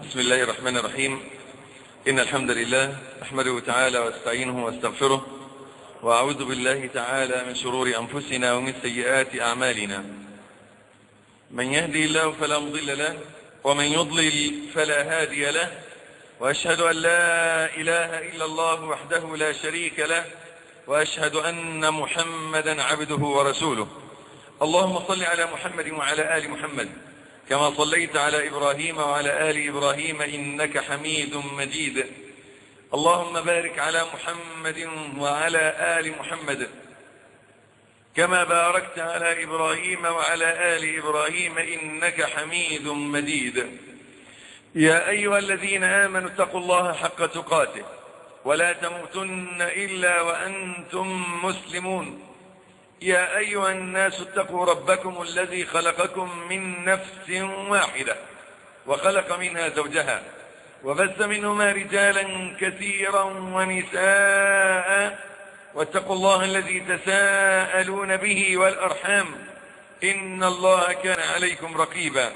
بسم الله الرحمن الرحيم إن الحمد لله نحمده تعالى واستعينه واستغفره وأعوذ بالله تعالى من شرور أنفسنا ومن سيئات أعمالنا من يهدي الله فلا مضل له ومن يضلل فلا هادي له وأشهد أن لا إله إلا الله وحده لا شريك له وأشهد أن محمدا عبده ورسوله اللهم صل على محمد وعلى آل محمد كما صليت على إبراهيم وعلى آل إبراهيم إنك حميد مجيد اللهم بارك على محمد وعلى آل محمد كما باركت على إبراهيم وعلى آل إبراهيم إنك حميد مجيد يا أيها الذين آمنوا اتقوا الله حق تقاته ولا تموتن إلا وأنتم مسلمون يا أيها الناس اتقوا ربكم الذي خلقكم من نفس واحدة وخلق منها زوجها وبث منهما رجالا كثيرا ونساء واتقوا الله الذي تساءلون به والأرحام إن الله كان عليكم رقيبا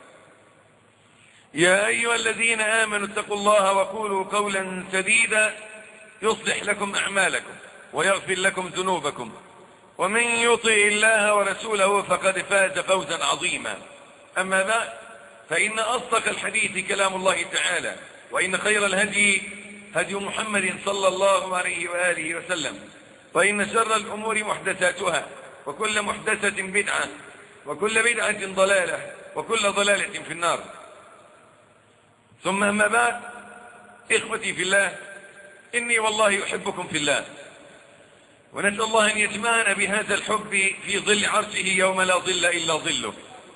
يا أيها الذين آمنوا اتقوا الله وقولوا قولا سديدا يصلح لكم أعمالكم ويغفر لكم ذنوبكم ومن يطع الله ورسوله فقد فاز فوزا عظيما أما بعد فإن أصدق الحديث كلام الله تعالى وإن خير الهدي هدي محمد صلى الله عليه وآله وسلم وإن شر الأمور محدثاتها وكل محدثة بدعة وكل بدعة ضلالة وكل ضلالة في النار ثم أما بعد إخوتي في الله إني والله أحبكم في الله ونسأل الله أن يجمعنا بهذا الحب في ظل عرشه يوم لا ظل إلا ظله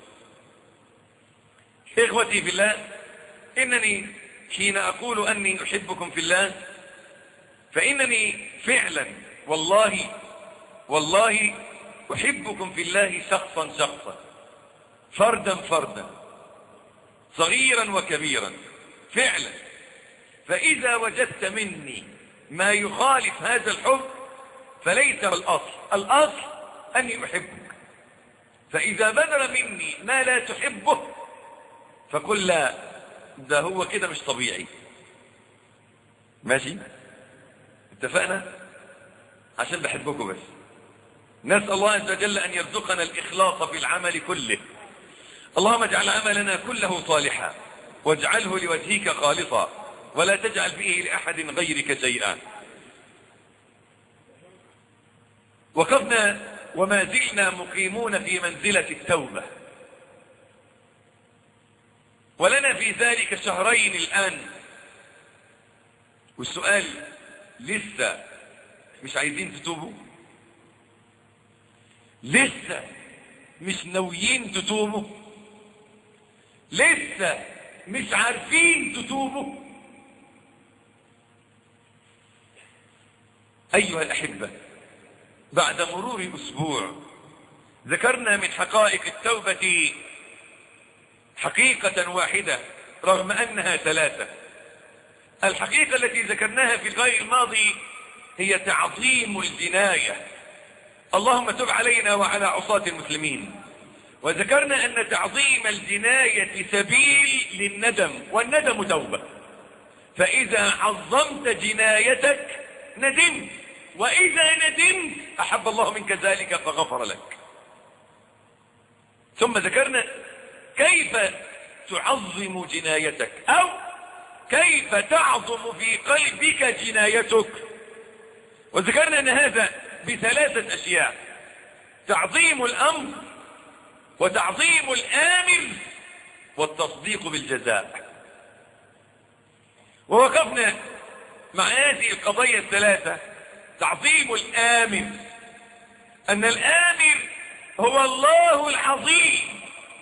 إخوتي في الله إنني حين أقول أني أحبكم في الله فإنني فعلا والله والله أحبكم في الله شخصا شخصا فردا فردا صغيرا وكبيرا فعلا فإذا وجدت مني ما يخالف هذا الحب فليس الأصل الأصل أني أحبك فإذا بدر مني ما لا تحبه فقل لا ده هو كده مش طبيعي ماشي اتفقنا عشان بحبكم بس نسأل الله عز وجل أن يرزقنا الإخلاص في العمل كله اللهم اجعل عملنا كله صالحا واجعله لوجهك خالصا ولا تجعل فيه لأحد غيرك شيئا وقفنا وما زلنا مقيمون في منزلة التوبة ولنا في ذلك شهرين الآن والسؤال لسه مش عايزين تتوبوا لسه مش ناويين تتوبوا لسه مش عارفين تتوبوا أيها الأحبة بعد مرور أسبوع ذكرنا من حقائق التوبة حقيقة واحدة رغم أنها ثلاثة الحقيقة التي ذكرناها في الغاية الماضي هي تعظيم الجناية اللهم تب علينا وعلى عصاة المسلمين وذكرنا أن تعظيم الجناية سبيل للندم والندم توبة فإذا عظمت جنايتك ندمت وإذا ندمت أحب الله منك ذلك فغفر لك ثم ذكرنا كيف تعظم جنايتك أو كيف تعظم في قلبك جنايتك وذكرنا أن هذا بثلاثة أشياء تعظيم الأمر وتعظيم الآمر والتصديق بالجزاء ووقفنا مع هذه القضايا الثلاثة تعظيم الآمر أن الآمر هو الله العظيم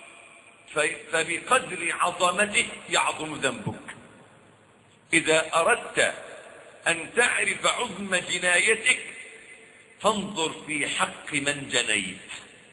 فبقدر عظمته يعظم ذنبك إذا أردت أن تعرف عظم جنايتك فانظر في حق من جنيت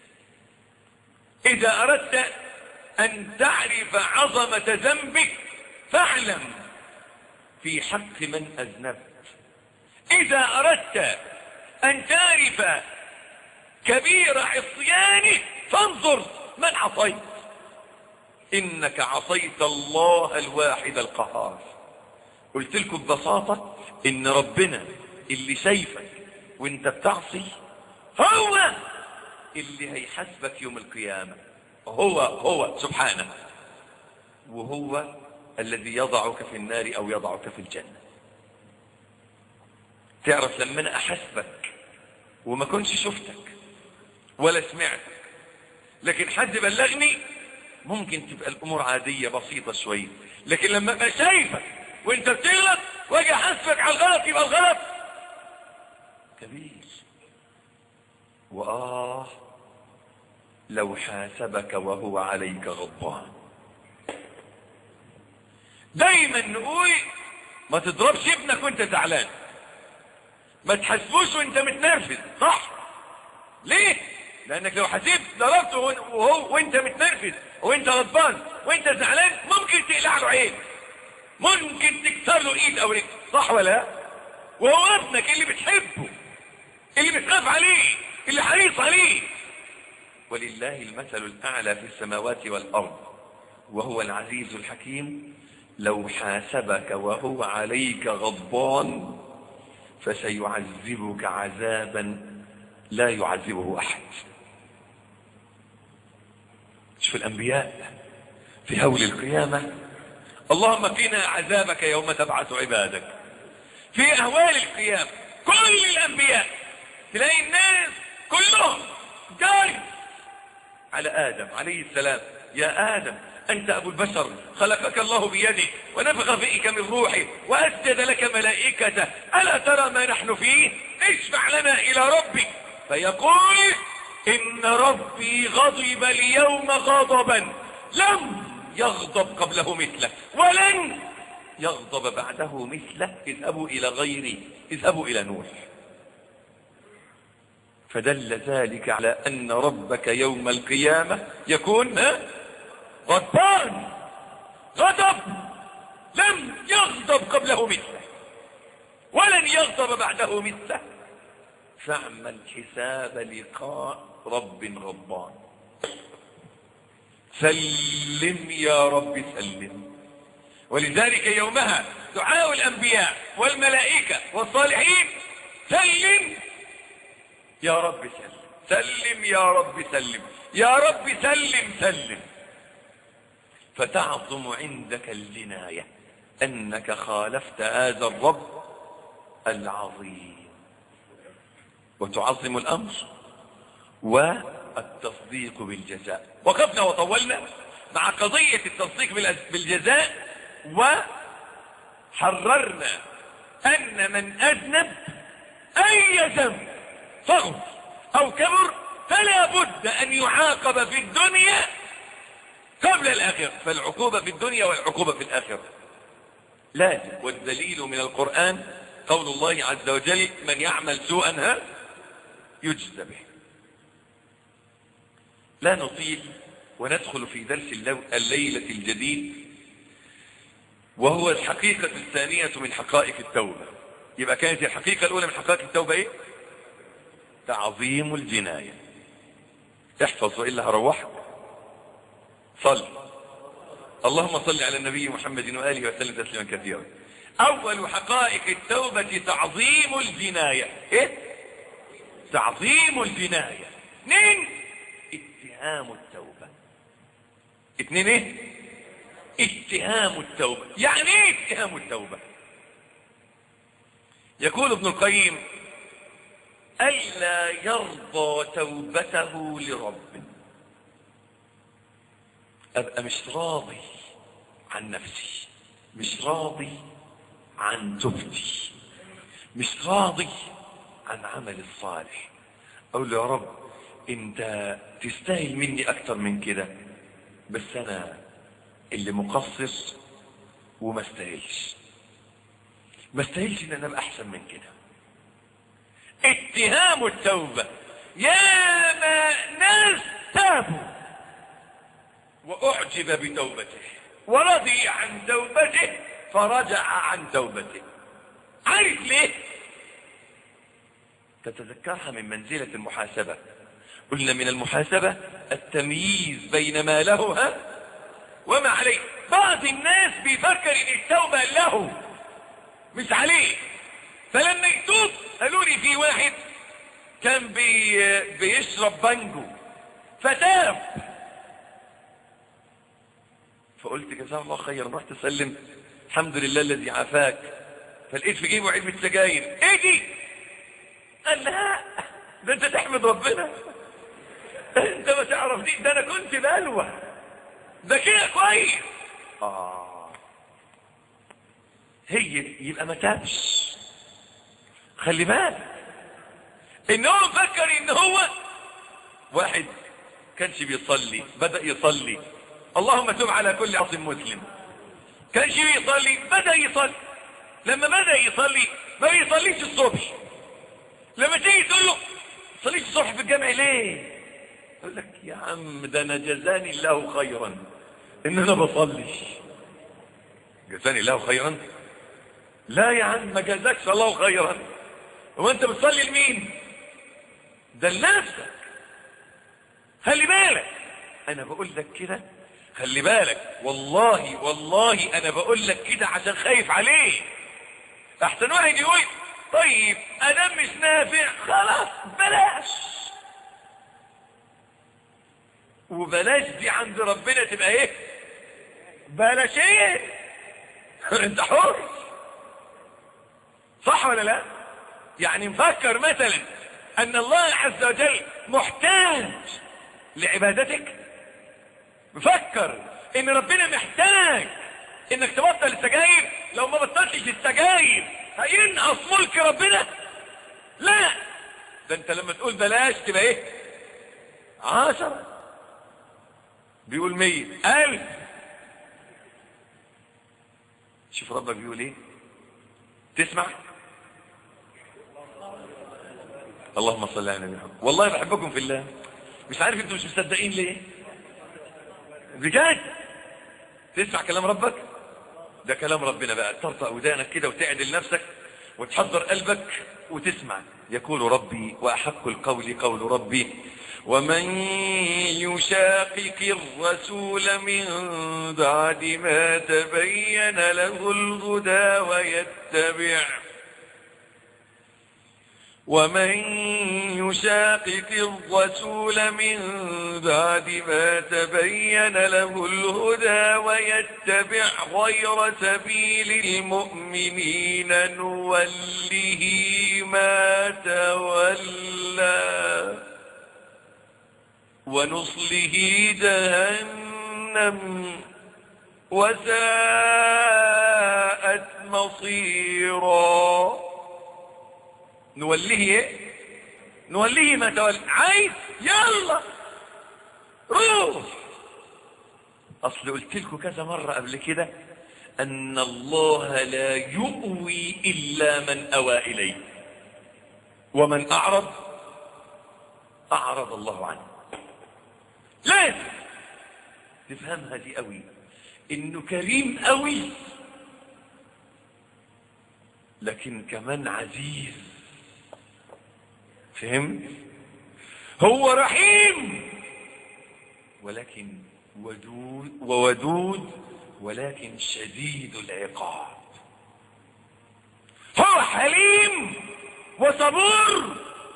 إذا أردت أن تعرف عظمة ذنبك فاعلم في حق من أذنبت إذا أردت أن تعرف كبير عصيانه فانظر من عصيت انك عصيت الله الواحد القهار قلت لكم ببساطة ان ربنا اللي شايفك وانت بتعصي هو اللي هيحاسبك يوم القيامة هو هو سبحانه وهو الذي يضعك في النار او يضعك في الجنة تعرف لما انا احاسبك وما كنتش شفتك ولا سمعتك لكن حد بلغني ممكن تبقى الامور عادية بسيطة شوية لكن لما ابقى شايفك وانت بتغلط واجي احاسبك على الغلط يبقى الغلط كبير وآه لو حاسبك وهو عليك غضبان دايما نقول ما تضربش ابنك وانت زعلان ما تحاسبوش وانت متنرفز صح ليه لانك لو حسيت ضربته وهو وانت متنرفز وانت غضبان وانت زعلان ممكن تقلع له عين ممكن تكسر له ايد او رجل صح ولا لا وهو ابنك اللي بتحبه اللي بتخاف عليه اللي حريص عليه ولله المثل الاعلى في السماوات والارض وهو العزيز الحكيم لو حاسبك وهو عليك غضبان فسيعذبك عذابا لا يعذبه احد شوف الانبياء في هول القيامة اللهم قنا عذابك يوم تبعث عبادك في اهوال القيامة كل الانبياء تلاقي الناس كلهم جاي على ادم عليه السلام يا ادم انت ابو البشر خلقك الله بيده ونفخ فيك من روحه واسجد لك ملائكته الا ترى ما نحن فيه اشفع لنا الى ربك فيقول ان ربي غضب اليوم غضبا لم يغضب قبله مثله ولن يغضب بعده مثله اذهبوا الى غيري اذهبوا الى نوح فدل ذلك على ان ربك يوم القيامة يكون غضبان غضب لم يغضب قبله مثله ولن يغضب بعده مثله فاعمل حساب لقاء رب غضبان سلم يا رب سلم ولذلك يومها دعاء الانبياء والملائكة والصالحين سلم يا رب سلم سلم يا رب سلم يا رب سلم سلم فتعظم عندك الجناية انك خالفت هذا الرب العظيم وتعظم الامر والتصديق بالجزاء وقفنا وطولنا مع قضية التصديق بالجزاء وحررنا ان من اذنب اي ذنب صغر او كبر فلا بد ان يعاقب في الدنيا قبل الاخرة فالعقوبة في الدنيا والعقوبة في الاخرة لازم والدليل من القرآن قول الله عز وجل من يعمل سوءا ها يجزى به لا نطيل وندخل في درس الليلة الجديد وهو الحقيقة الثانية من حقائق التوبة يبقى كانت الحقيقة الأولى من حقائق التوبة إيه؟ تعظيم الجناية احفظ وإلا هروحك صل اللهم صل على النبي محمد وآله وسلم تسليما كثيرا أول حقائق التوبة تعظيم الجناية إيه؟ تعظيم الجناية اثنين اتهام التوبة اثنين ايه اتهام التوبة يعني ايه اتهام التوبة يقول ابن القيم ألا يرضى توبته لرب أبقى مش راضي عن نفسي مش راضي عن توبتي مش راضي عن عمل الصالح اقول له يا رب انت تستاهل مني اكتر من كده بس انا اللي مقصر وما استاهلش ما استاهلش ان انا ابقى احسن من كده اتهام التوبة يا ما ناس تابوا واعجب بتوبته ورضي عن توبته فرجع عن توبته عارف ليه تتذكرها من منزلة المحاسبة قلنا من المحاسبة التمييز بين ما له ها وما عليه بعض الناس بيفكر ان التوبة له مش عليه فلما يتوب قالوا لي في واحد كان بي بيشرب بانجو فتاب فقلت جزاه الله خيرا رحت اسلم الحمد لله الذي عافاك فلقيت في جيبه علبه سجاير ايه دي قال لا ده انت تحمد ربنا انت ما تعرف دي ده انا كنت بلوى ده كده كويس اه هي يبقى ما تابش خلي بالك ان هو مفكر ان هو واحد كانش بيصلي بدأ يصلي اللهم تب على كل عاص مسلم كانش بيصلي بدأ يصلي لما بدأ يصلي ما بيصليش الصبح لما تيجي تقول له صليش الصبح في الجامع ليه يقول لك يا عم ده انا جزاني الله خيرا ان انا بصليش جزاني الله خيرا لا يا عم ما جزاكش الله خيرا هو انت بتصلي لمين ده لنفسك خلي بالك انا بقول لك كده خلي بالك والله والله انا بقول لك كده عشان خايف عليه احسن واحد يقول طيب ادم مش نافع خلاص بلاش وبلاش دي عند ربنا تبقى ايه بلاش ايه انت حر صح ولا لا يعني مفكر مثلا ان الله عز وجل محتاج لعبادتك مفكر ان ربنا محتاج انك تبطل السجاير لو ما بطلتش السجاير هينقص ملك ربنا لا ده انت لما تقول بلاش تبقى ايه عشرة بيقول مية الف شوف ربك بيقول ايه تسمع اللهم صل على النبي محمد والله بحبكم في الله مش عارف انتوا مش مصدقين ليه بجد تسمع كلام ربك ده كلام ربنا بقى ترفع ودانك كده وتعدل نفسك وتحضر قلبك وتسمع يقول ربي وأحق القول قول ربي ومن يشاقق الرسول من بعد ما تبين له الهدى ويتبع ومن يشاقق الرسول من بعد ما تبين له الهدى ويتبع غير سبيل المؤمنين نوله ما تولى ونصله جهنم وساءت مصيرا نوليه ايه نوليه ما تولى عايز يلا روح اصل قلت لكم كذا مرة قبل كده ان الله لا يؤوي الا من اوى اليه ومن اعرض اعرض الله عنه لازم تفهمها دي قوي انه كريم قوي لكن كمان عزيز فهمت هو رحيم ولكن ودود وودود ولكن شديد العقاب هو حليم وصبور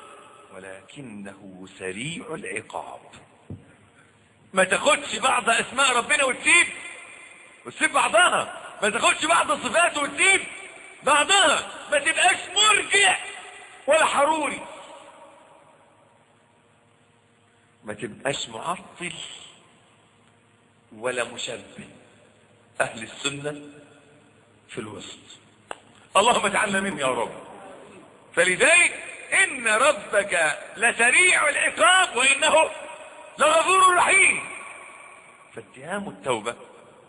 ولكنه سريع العقاب ما تاخدش بعض اسماء ربنا وتسيب وتسيب بعضها ما تاخدش بعض صفاته وتسيب بعضها ما تبقاش مرجع ولا حروري ما تبقاش معطل ولا مشبه اهل السنة في الوسط اللهم اجعلنا منه يا رب فلذلك ان ربك لسريع العقاب وانه لغفور رحيم فاتهام التوبة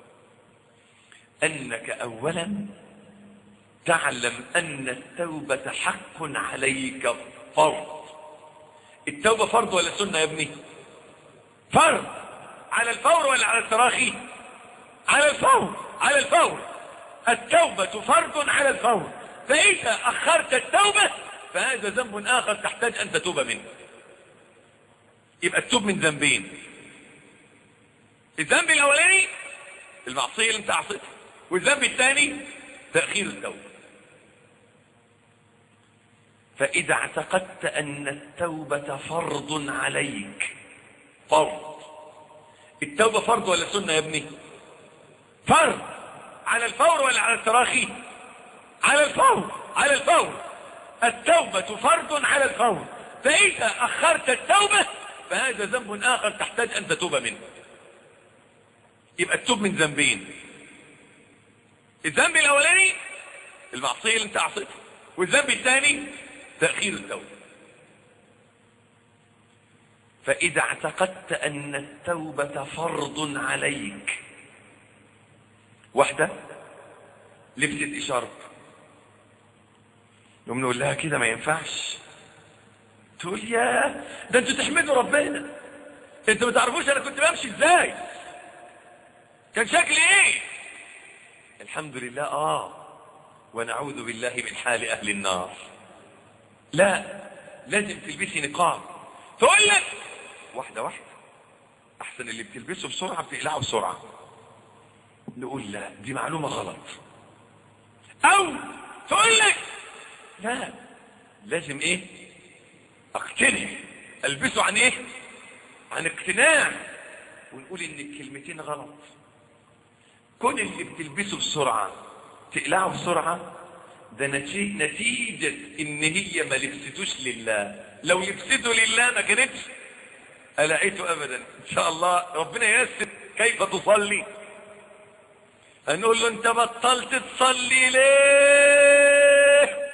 انك اولا تعلم ان التوبة حق عليك فرض التوبة فرض ولا سنة يا ابني فرض على الفور ولا على التراخي على الفور على الفور التوبة فرض على الفور فإذا أخرت التوبة فهذا ذنب آخر تحتاج أن تتوب منه يبقى تتوب من ذنبين الذنب الأولاني المعصية اللي انت عصيتها والذنب الثاني تأخير التوبة فإذا اعتقدت أن التوبة فرض عليك فرض التوبة فرض ولا سنة يا ابني فرض على الفور ولا على التراخي على الفور على الفور التوبة فرض على الفور فإذا أخرت التوبة فهذا ذنب آخر تحتاج أن تتوب منه يبقى التوب من ذنبين الذنب الأولاني المعصية اللي انت عصيتها والذنب الثاني تأخير التوبة فإذا اعتقدت أن التوبة فرض عليك واحدة لبست إشارة يوم نقول لها كده ما ينفعش تقول يا ده انتوا تحمدوا ربنا انتوا ما تعرفوش انا كنت بمشي ازاي كان شكلي ايه الحمد لله اه ونعوذ بالله من حال اهل النار لا لازم تلبسي نقاب تقول لك واحده واحده احسن اللي بتلبسه بسرعه بتقلعه بسرعه نقول لا دي معلومه غلط او تقول لك لا لازم ايه اقتنع البسه عن ايه عن اقتناع ونقول ان الكلمتين غلط كون اللي بتلبسه بسرعة تقلعه بسرعة ده نتي- نتيجة ان هي ما لبستوش لله لو لبسته لله ما كانتش قلعته ابدا ان شاء الله ربنا ييسر كيف تصلي هنقول له انت بطلت تصلي ليه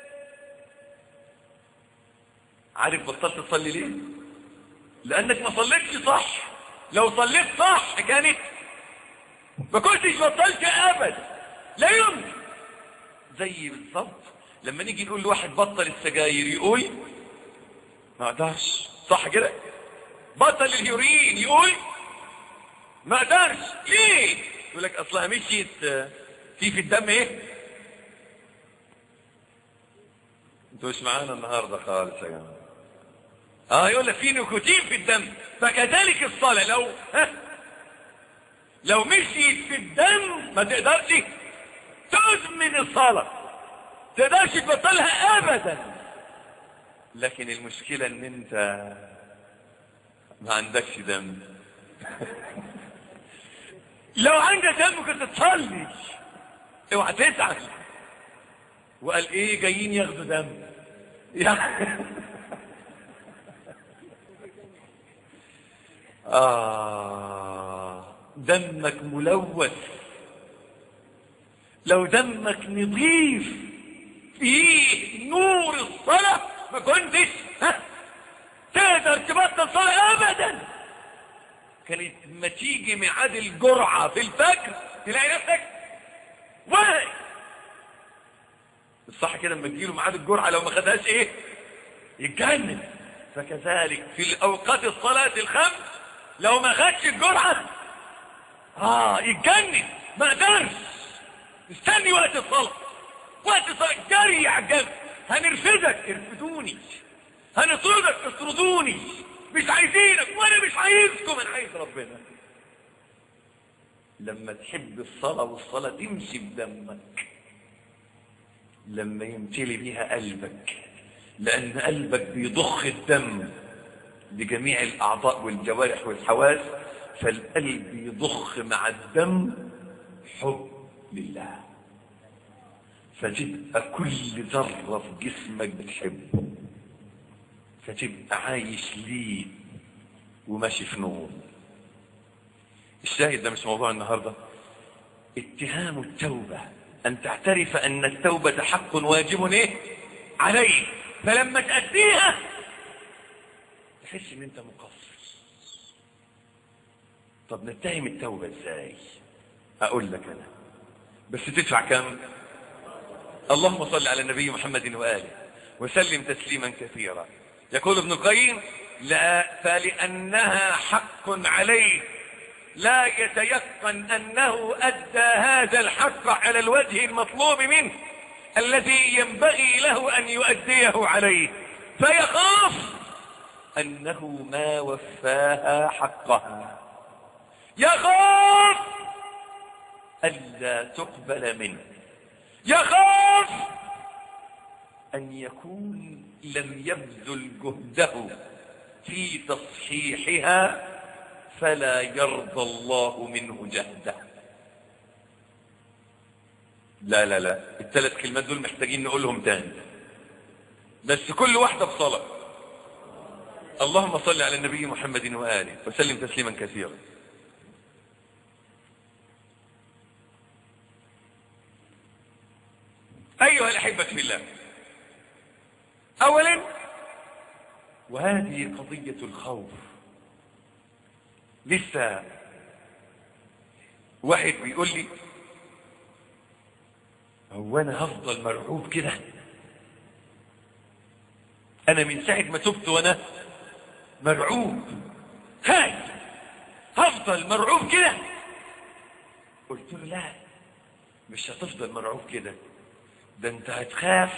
عارف بطلت تصلي ليه لانك ما صليتش صح لو صليت صح كانت ما كنتش بطلت ابدا لا يمكن زي بالظبط لما نيجي نقول لواحد بطل السجاير يقول ما اقدرش صح كده بطل الهيروين يقول ما اقدرش ليه يقول لك اصلها مشيت آه، في في الدم ايه انتوا مش معانا النهارده خالص يا جماعه اه يقول لك في نيكوتين في الدم فكذلك الصلاه لو ها لو مشيت في الدم ما تقدرش تدمن الصلاه تقدرش تبطلها ابدا لكن المشكله ان انت ما عندكش دم لو عندك دم كنت تصلي اوعى تزعل وقال ايه جايين ياخدوا دم يعني آه دمك ملوث لو دمك نظيف فيه نور الصلاة ما كنتش ها تقدر تبطل صلاة أبدا كانت ما تيجي ميعاد الجرعة في الفجر تلاقي نفسك واقف الصح كده لما تجيله ميعاد الجرعة لو ما خدهاش ايه يتجنن فكذلك في الأوقات الصلاة الخمس لو ما خدش الجرعة اه يتجنن ما قدرش استني وقت الصلاة وقت الصلاة جري على الجنب هنرفدك ارفدوني هنطردك اطردوني مش عايزينك وانا مش عايزكم انا عايز ربنا لما تحب الصلاة والصلاة تمشي بدمك لما يمتلي بيها قلبك لأن قلبك بيضخ الدم لجميع الأعضاء والجوارح والحواس فالقلب يضخ مع الدم حب لله فتبقى كل ذرة في جسمك بتحبه فتبقى عايش ليه وماشي في نور الشاهد ده مش موضوع النهاردة اتهام التوبة أن تعترف أن التوبة حق واجب إيه؟ عليك فلما تأتيها تحس ان انت مقصر طب نتهم التوبة ازاي اقول لك انا بس تدفع كم اللهم صل على النبي محمد وآله وسلم تسليما كثيرا يقول ابن القيم لا فلأنها حق عليه لا يتيقن أنه أدى هذا الحق على الوجه المطلوب منه الذي ينبغي له أن يؤديه عليه فيخاف أنه ما وفاها حقها يخاف ألا تقبل منه يخاف أن يكون لم يبذل جهده في تصحيحها فلا يرضى الله منه جهده لا لا لا الثلاث كلمات دول محتاجين نقولهم تاني بس كل واحدة بصلاة اللهم صل على النبي محمد وآله وسلم تسليما كثيرا أيها الأحبة في الله أولا وهذه قضية الخوف لسه واحد بيقول لي هو أنا هفضل مرعوب كده أنا من ساعة ما تبت وأنا مرعوب خايف هفضل مرعوب كده قلت له لا مش هتفضل مرعوب كده ده انت هتخاف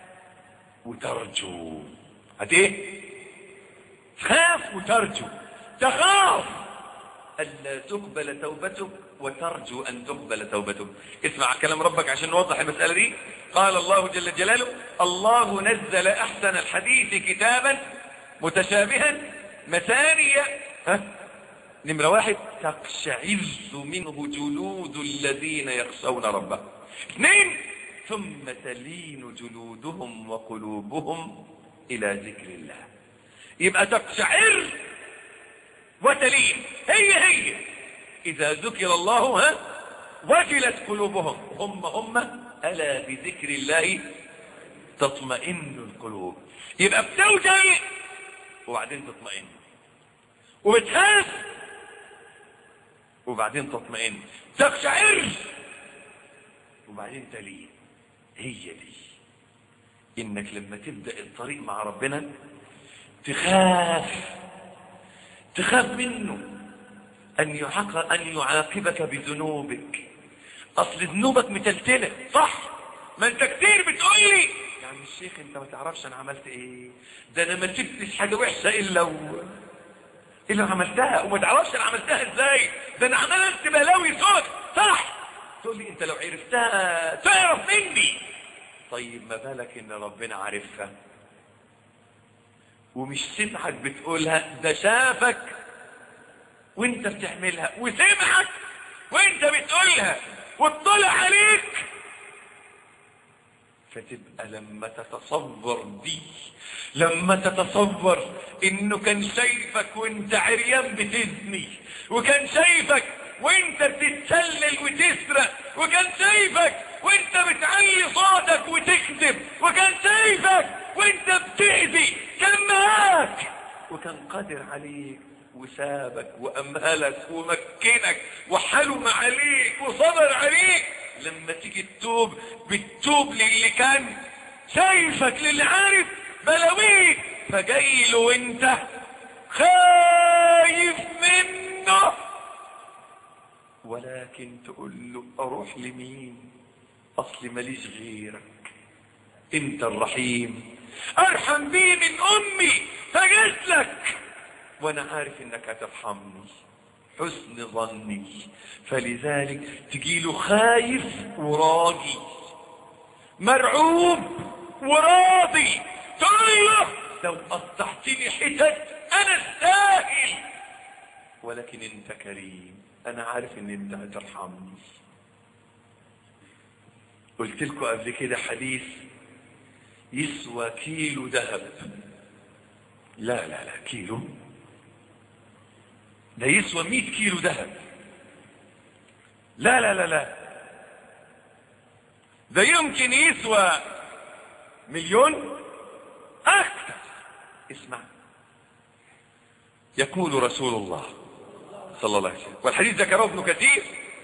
وترجو هت ايه تخاف وترجو تخاف ألا تقبل توبتك وترجو أن تقبل توبتك اسمع كلام ربك عشان نوضح المسألة دي قال الله جل جلاله الله نزل أحسن الحديث كتابا متشابها مثانية ها نمرة واحد تقشعر منه جلود الذين يخشون ربهم اثنين ثم تلين جلودهم وقلوبهم إلى ذكر الله يبقى تقشعر وتلين هي هي إذا ذكر الله ها وجلت قلوبهم هم هم ألا بذكر الله تطمئن القلوب يبقى بتوجل وبعدين تطمئن وبتخاف وبعدين تطمئن تقشعر وبعدين تلين هي دي انك لما تبدأ الطريق مع ربنا تخاف تخاف منه ان يعاقب ان يعاقبك بذنوبك اصل ذنوبك متلتلة صح ما انت كتير بتقول لي يا عم الشيخ انت ما تعرفش انا عملت ايه ده انا ما سبتش حاجه وحشه الا و... الا عملتها وما تعرفش انا عملتها ازاي ده انا عملت بلاوي صوت صح تقول لي انت لو عرفتها تعرف مني طيب ما بالك ان ربنا عارفها ومش سمعك بتقولها ده شافك وانت بتعملها وسمعك وانت بتقولها واطلع عليك فتبقى لما تتصور دي لما تتصور انه كان شايفك وانت عريان بتزني وكان شايفك وانت بتتسلل وتسرق وكان شايفك وانت بتعلي صوتك وتكذب وكان شايفك وانت بتأذي كان معاك وكان قادر عليك وسابك وأمهلك ومكنك وحلم عليك وصبر عليك لما تيجي تتوب بتتوب للي كان شايفك للي عارف بلاويك فجاي له وانت خايف منه ولكن تقول له اروح لمين اصل ماليش غيرك انت الرحيم ارحم بي من امي فجيت لك وانا عارف انك هترحمني حسن ظني فلذلك تجيله خايف وراجي مرعوب وراضي تقول له لو قطعتني حتت انا استاهل ولكن انت كريم انا عارف ان انت هترحمني قلت لكم قبل كده حديث يسوى كيلو ذهب لا لا لا كيلو ده يسوى 100 كيلو ذهب لا لا لا لا ده يمكن يسوى مليون اكثر اسمع يقول رسول الله صلى الله عليه وسلم والحديث ذكره ابن كثير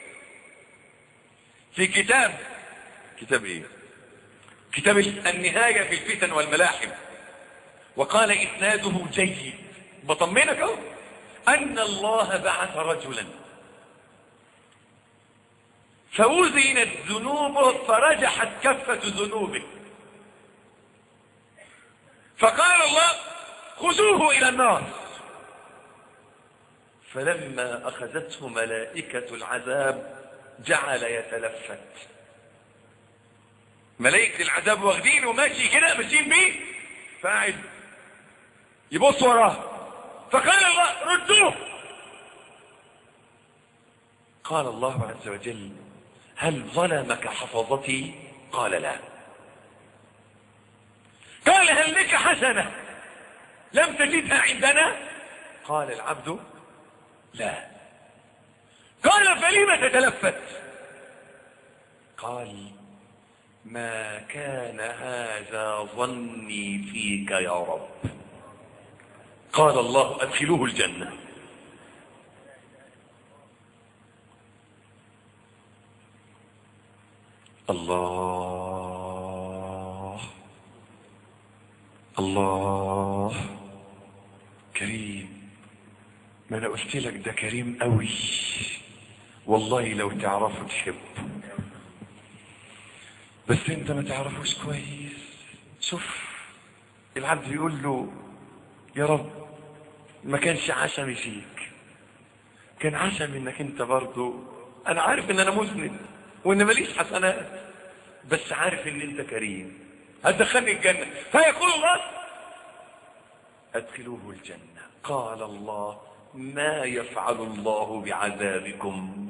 في كتاب كتاب ايه كتاب النهاية في الفتن والملاحم وقال اسناده جيد بطمنك اهو ان الله بعث رجلا فوزنت ذنوبه فرجحت كفة ذنوبه فقال الله خذوه الى النار فلما اخذته ملائكة العذاب جعل يتلفت ملائكة العذاب واخدينه وماشي كده ماشيين بيه فقاعد يبص وراه فقال الله ردوه قال الله عز وجل هل ظلمك حفظتي قال لا قال هل لك حسنة لم تجدها عندنا قال العبد لا قال فلم تتلفت قال ما كان هذا ظني فيك يا رب قال الله ادخلوه الجنة الله الله كريم ما انا قلت لك ده كريم قوي والله لو تعرفه تحبه بس انت ما تعرفوش كويس شوف العبد يقول له يا رب ما كانش عشمي فيك كان عشمي انك انت برضو انا عارف ان انا مذنب وان ماليش حسنات بس عارف ان انت كريم هتدخلني الجنة فيقول الله ادخلوه الجنة قال الله ما يفعل الله بعذابكم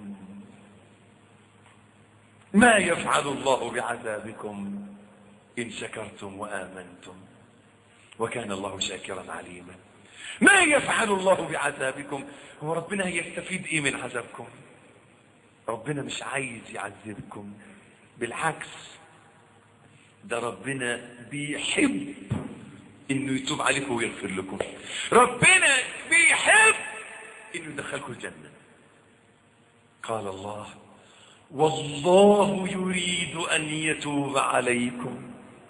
ما يفعل الله بعذابكم إن شكرتم وآمنتم وكان الله شاكرا عليما ما يفعل الله بعذابكم هو ربنا هيستفيد ايه من عذابكم ربنا مش عايز يعذبكم بالعكس ده ربنا بيحب انه يتوب عليكم ويغفر لكم ربنا بيحب انه يدخلكم الجنة قال الله والله يريد ان يتوب عليكم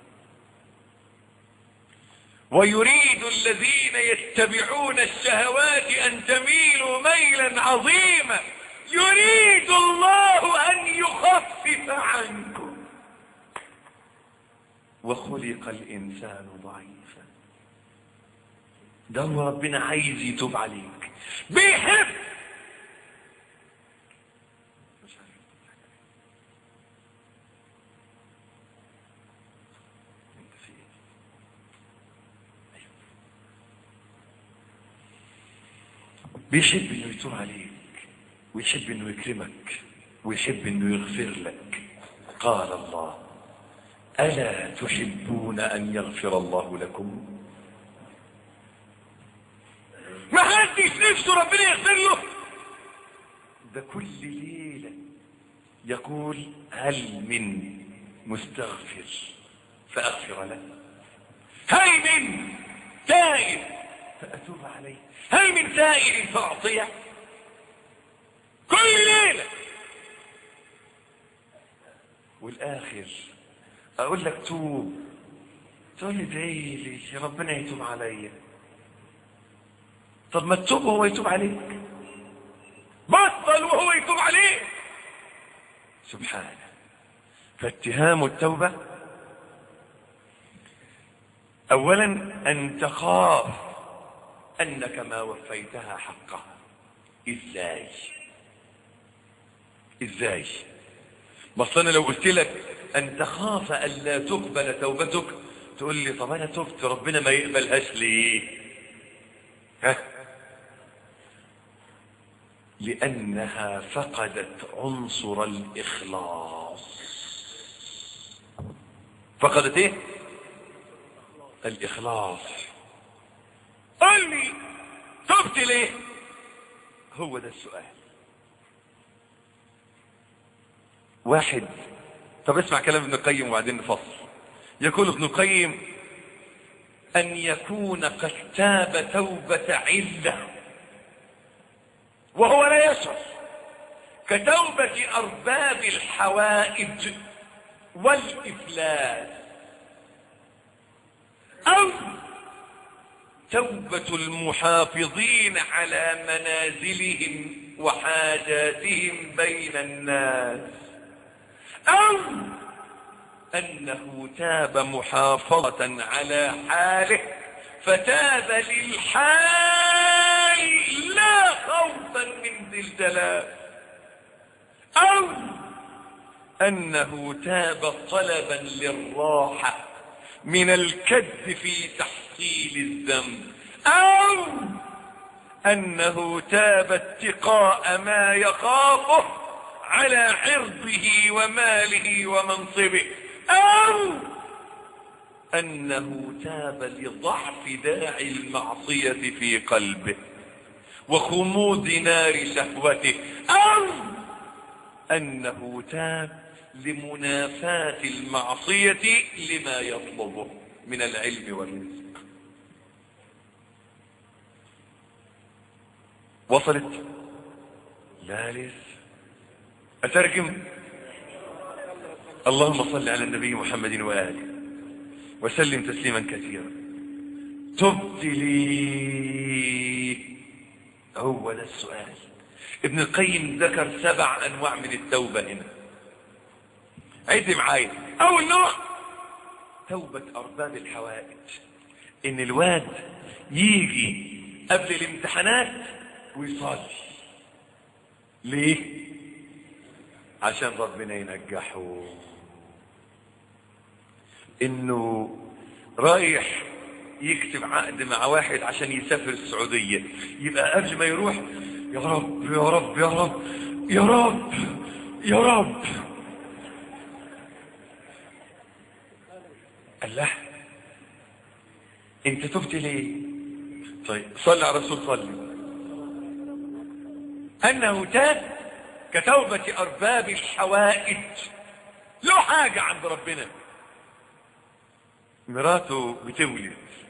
ويريد الذين يتبعون الشهوات ان تميلوا ميلا عظيما يريد الله ان يخفف عنكم وخلق الانسان ضعيفا ده هو ربنا عايز يتوب عليك بيحب مش عارف انت في ايه بيحب انه يتوب عليك ويحب انه يكرمك ويحب انه يغفر لك قال الله الا تحبون ان يغفر الله لكم ما حدش نفسه ربنا يغفر له ده كل ليله يقول هل من مستغفر فاغفر له هل من تائب فاتوب عليه هل من سائل فاعطيه كل ليله والاخر اقول لك توب تقول لي ادعي لي ربنا يتوب عليا طب ما تتوب وهو يتوب عليك بطل وهو يتوب عليك سبحانه فاتهام التوبة اولا ان تخاف انك ما وفيتها حقها ازاي ازاي بس انا لو قلت لك ان تخاف الا تقبل توبتك تقول لي طب انا تبت ربنا ما يقبلهاش ليه ها لانها فقدت عنصر الاخلاص فقدت ايه الاخلاص قال لي تبت ليه هو ده السؤال واحد طب اسمع كلام ابن القيم وبعدين نفصل يقول ابن القيم ان يكون قد تاب توبة عزة وهو لا يشعر كتوبة ارباب الحوائج والافلاس او توبة المحافظين على منازلهم وحاجاتهم بين الناس أو أنه تاب محافظة على حاله فتاب للحال لا خوفا من ذي الجلال أو أنه تاب طلبا للراحة من الكد في تحصيل الذنب أو أنه تاب اتقاء ما يخافه على عرضه وماله ومنصبه أو أنه تاب لضعف داعي المعصية في قلبه وخمود نار شهوته أو أنه تاب لمنافاة المعصية لما يطلبه من العلم والرزق وصلت لا لسه أترجم اللهم صل على النبي محمد وآله وسلم تسليما كثيرا تبت لي هو ده السؤال ابن القيم ذكر سبع أنواع من التوبة هنا عد معايا أول نوع توبة أرباب الحوائج إن الواد يجي قبل الامتحانات ويصلي ليه عشان ربنا ينجحه انه رايح يكتب عقد مع واحد عشان يسافر السعودية يبقى قبل ما يروح يا رب يا رب يا رب يا رب يا رب الله انت تبت ليه طيب صلي على الرسول صلي انه تاب كتوبة ارباب الحوائج له حاجة عند ربنا مراته بتولد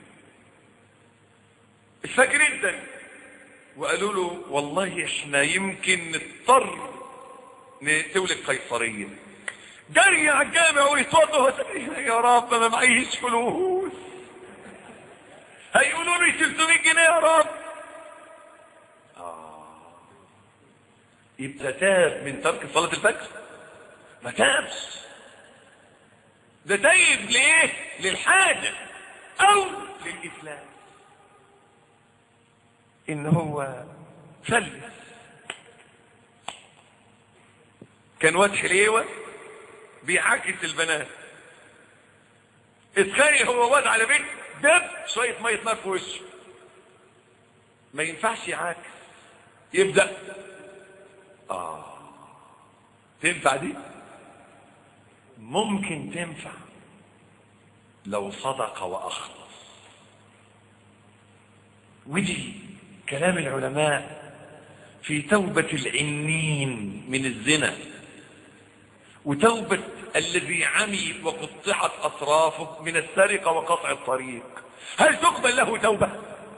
الفجر جدا وقالوا له والله احنا يمكن نضطر تولد قيصرية جري على الجامع ويتوضوا يا رب ما معيش فلوس هيقولوا لي 300 جنيه يا رب آه. يبقى تاب من ترك صلاة الفجر ما تابش ده تايب ليه للحاجة او للإفلاس ان هو فلس كان واد حليوه بيعكس البنات اتخانق هو واد على بيت دب شوية مية نار في وشه ما ينفعش يعاكس يبدأ اه تنفع دي ممكن تنفع لو صدق وأخلص ودي كلام العلماء في توبة العنين من الزنا وتوبة الذي عمي وقطعت أطرافه من السرقة وقطع الطريق هل تقبل له توبة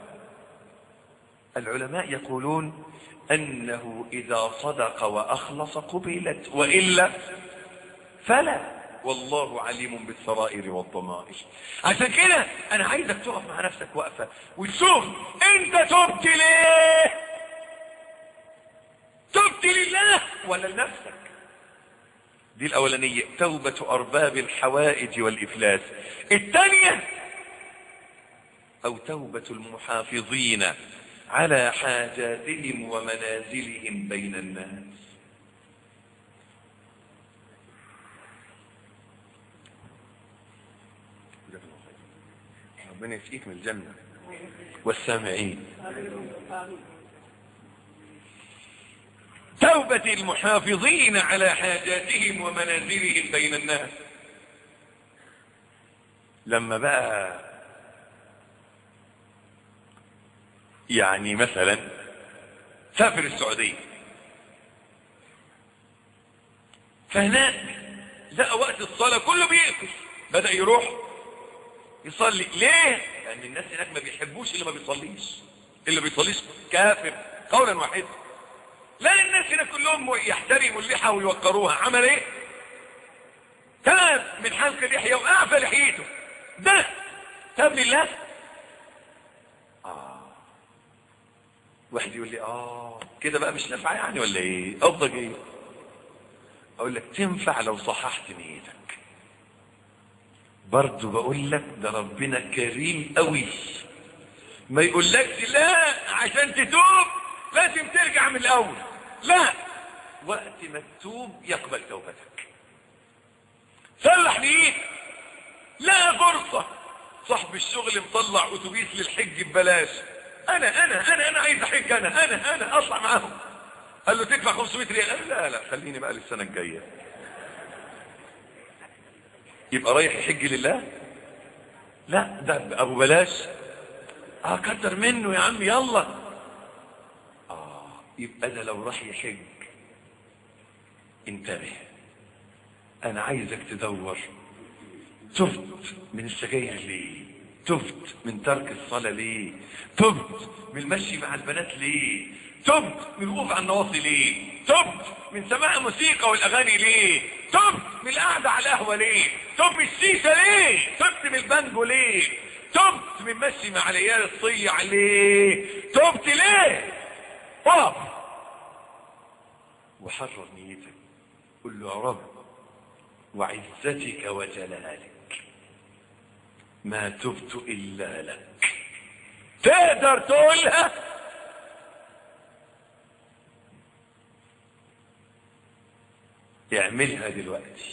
العلماء يقولون أنه إذا صدق وأخلص قبلت وإلا فلا والله عليم بالسرائر والضمائر عشان كده أنا عايزك تقف مع نفسك وقفة وتشوف أنت تبت ليه تبت لله ولا لنفسك دي الأولانية توبة أرباب الحوائج والإفلاس الثانية أو توبة المحافظين على حاجاتهم ومنازلهم بين الناس ربنا يسقيك من الجنة والسامعين توبة المحافظين على حاجاتهم ومنازلهم بين الناس لما بقى يعني مثلا سافر السعودية فهناك لقى وقت الصلاة كله بيقفل بدأ يروح يصلي ليه؟ لأن الناس هناك ما بيحبوش اللي ما بيصليش اللي بيصليش كافر قولا واحدا لا الناس هنا كلهم يحترموا اللحى ويوقروها عمل ايه تاب من حلق لحية واعفى لحيته ده تاب لله اه واحد يقول لي اه كده بقى مش نافعه يعني ولا ايه قصدك ايه اقول لك تنفع لو صححت نيتك برضه بقول لك ده ربنا كريم قوي ما يقولكش لا عشان تتوب لازم ترجع من الاول لا وقت ما تتوب يقبل توبتك صاحب الشغل مطلع اتوبيس للحج ببلاش انا انا انا انا عايز احج انا انا انا اطلع معاهم قال له تدفع 500 ريال قال لا لا خليني بقى للسنه الجايه يبقى رايح يحج لله لا ده ابو بلاش اه كتر منه يا عم يلا اه يبقى ده لو راح يحج انتبه انا عايزك تدور تبت من السجاير ليه تبت من ترك الصلاة ليه تبت من المشي مع البنات ليه تبت من الوقوف على النواصي ليه تبت من سماع الموسيقى والاغاني ليه تبت من القعدة على القهوة ليه تبت من الشيشة ليه تبت من البانجو ليه تبت من مشي مع العيال الصيع ليه تبت ليه اقف وحرر نيتك قل له يا رب وعزتك وجلالك ما تبت إلا لك تقدر تقولها اعملها دلوقتي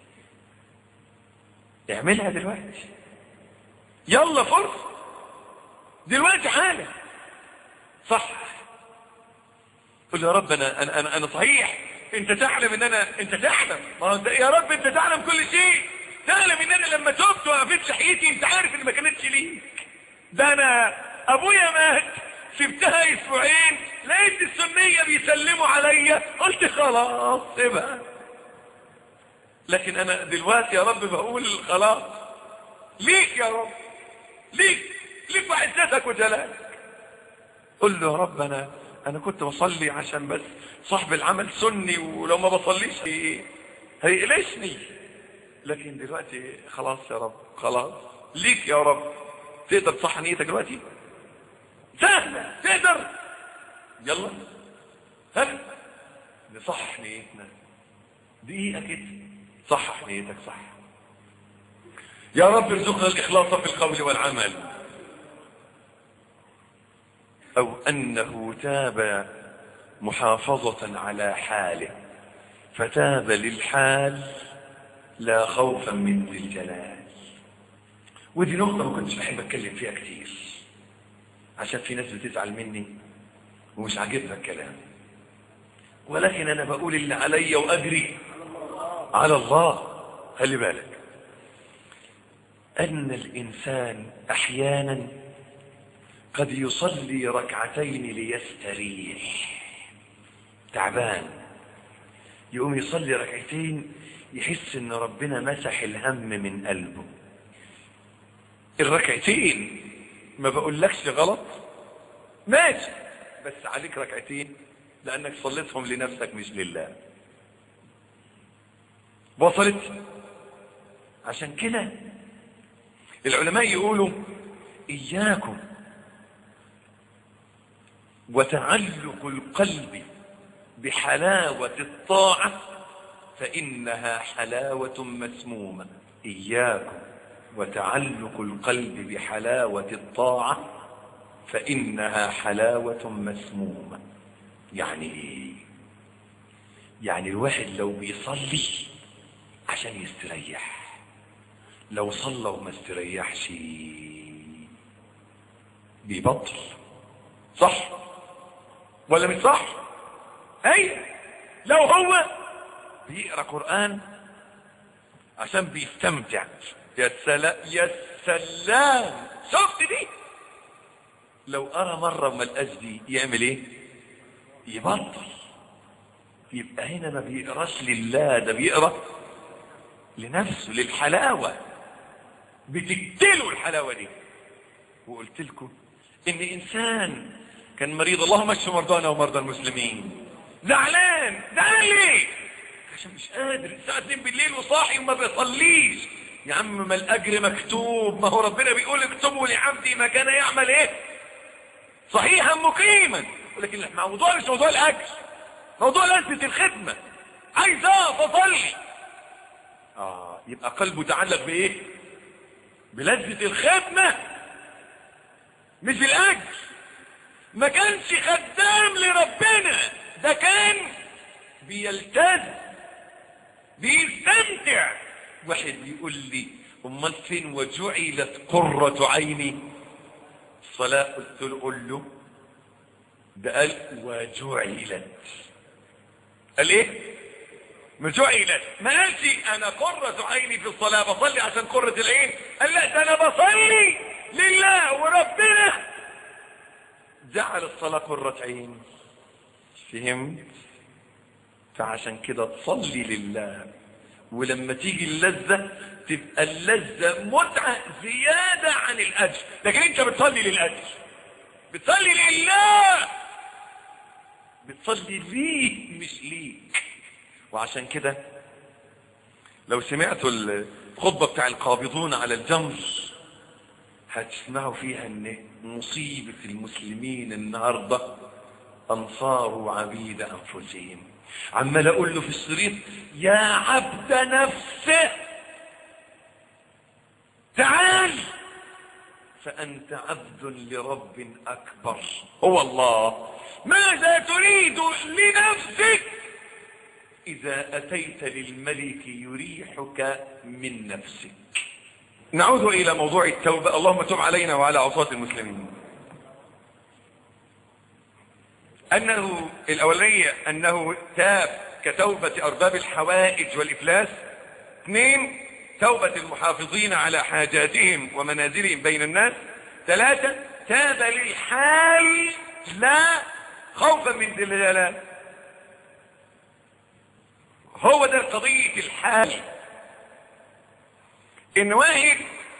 اعملها دلوقتي يلا فرصة دلوقتي حالا صح قل يا رب انا انا انا, أنا صحيح انت تعلم ان انا انت تعلم ما انت يا رب انت تعلم كل شيء تعلم ان انا لما تبت وقفت لحيتي انت عارف ان ما كانتش ليك ده انا ابويا مات سبتها اسبوعين لقيت السنية بيسلموا عليا قلت خلاص سيبها لكن انا دلوقتي يا رب بقول خلاص ليك يا رب ليك ليك وعزتك وجلالك قل له يا رب انا انا كنت بصلي عشان بس صاحب العمل سني ولو ما بصليش هي- هيقلشني لكن دلوقتي خلاص يا رب خلاص ليك يا رب تقدر تصح نيتك دلوقتي سهلة تقدر يلا ها نصحح نيتنا دقيقة كده صحح نيتك صح يا رب ارزقنا الإخلاص في القول والعمل أو أنه تاب محافظة على حاله فتاب للحال لا خوفا من ذي الجلال ودي نقطة ما كنتش بحب أتكلم فيها كتير عشان في ناس بتزعل مني ومش عاجبها الكلام ولكن أنا بقول اللي عليا وأجري على الله خلي بالك أن الإنسان أحيانا قد يصلي ركعتين ليستريح تعبان يقوم يصلي ركعتين يحس ان ربنا مسح الهم من قلبه الركعتين ما بقولكش غلط ماشي بس عليك ركعتين لانك صليتهم لنفسك مش لله وصلت عشان كده العلماء يقولوا اياكم وتعلق القلب بحلاوة الطاعة فإنها حلاوة مسمومة إياكم وتعلق القلب بحلاوة الطاعة فإنها حلاوة مسمومة يعني إيه؟ يعني الواحد لو بيصلي عشان يستريح لو صلى وما استريحش بيبطل صح ولا مش صح اي لو هو بيقرا قران عشان بيستمتع يا سلام يا سلام شفت دي لو قرا مره وما لقاش دي يعمل ايه يبطل يبقى هنا ما بيقراش لله ده بيقرا لنفسه للحلاوه بتقتله الحلاوه دي وقلت لكم ان انسان كان مريض اللهم اشف مرضانا ومرضى المسلمين زعلان زعلان ليه عشان مش قادر الساعه 2 بالليل وصاحي وما بيصليش يا عم ما الاجر مكتوب ما هو ربنا بيقول اكتبوا لعبدي ما كان يعمل ايه صحيحا مقيما ولكن الموضوع مش موضوع الاجر موضوع لذة الخدمة عايز اقف اصلي اه يبقى قلبه تعلق بايه بلذة الخدمة مش بالاجر ما كانش خدام لربنا ده كان بيلتزم بيستمتع واحد يقول لي امال فين وجعلت قرة عيني الصلاة قلت له قل له ده قال وجعلت قال ايه ما جعلت ما قالش انا قرة عيني في الصلاة بصلي عشان قرة العين قال لا ده انا بصلي لله وربنا جعل الصلاة قرة عين فهمت فعشان كده تصلي لله ولما تيجي اللذة تبقى اللذة متعة زيادة عن الأجر لكن انت بتصلي للأجر بتصلي لله بتصلي ليه مش ليك وعشان كده لو سمعتوا الخطبة بتاع القابضون على الجمر هتسمعوا فيها ان مصيبة المسلمين النهاردة انصار وعبيد انفسهم عمال اقول له في الشريط يا عبد نفسه تعال فانت عبد لرب اكبر هو الله ماذا تريد لنفسك اذا اتيت للملك يريحك من نفسك نعود الى موضوع التوبة اللهم تب علينا وعلى عصاة المسلمين انه الاولية انه تاب كتوبة ارباب الحوائج والافلاس اثنين توبة المحافظين على حاجاتهم ومنازلهم بين الناس ثلاثة تاب للحال لا خوفا من دلالات هو ده قضية الحال ان واحد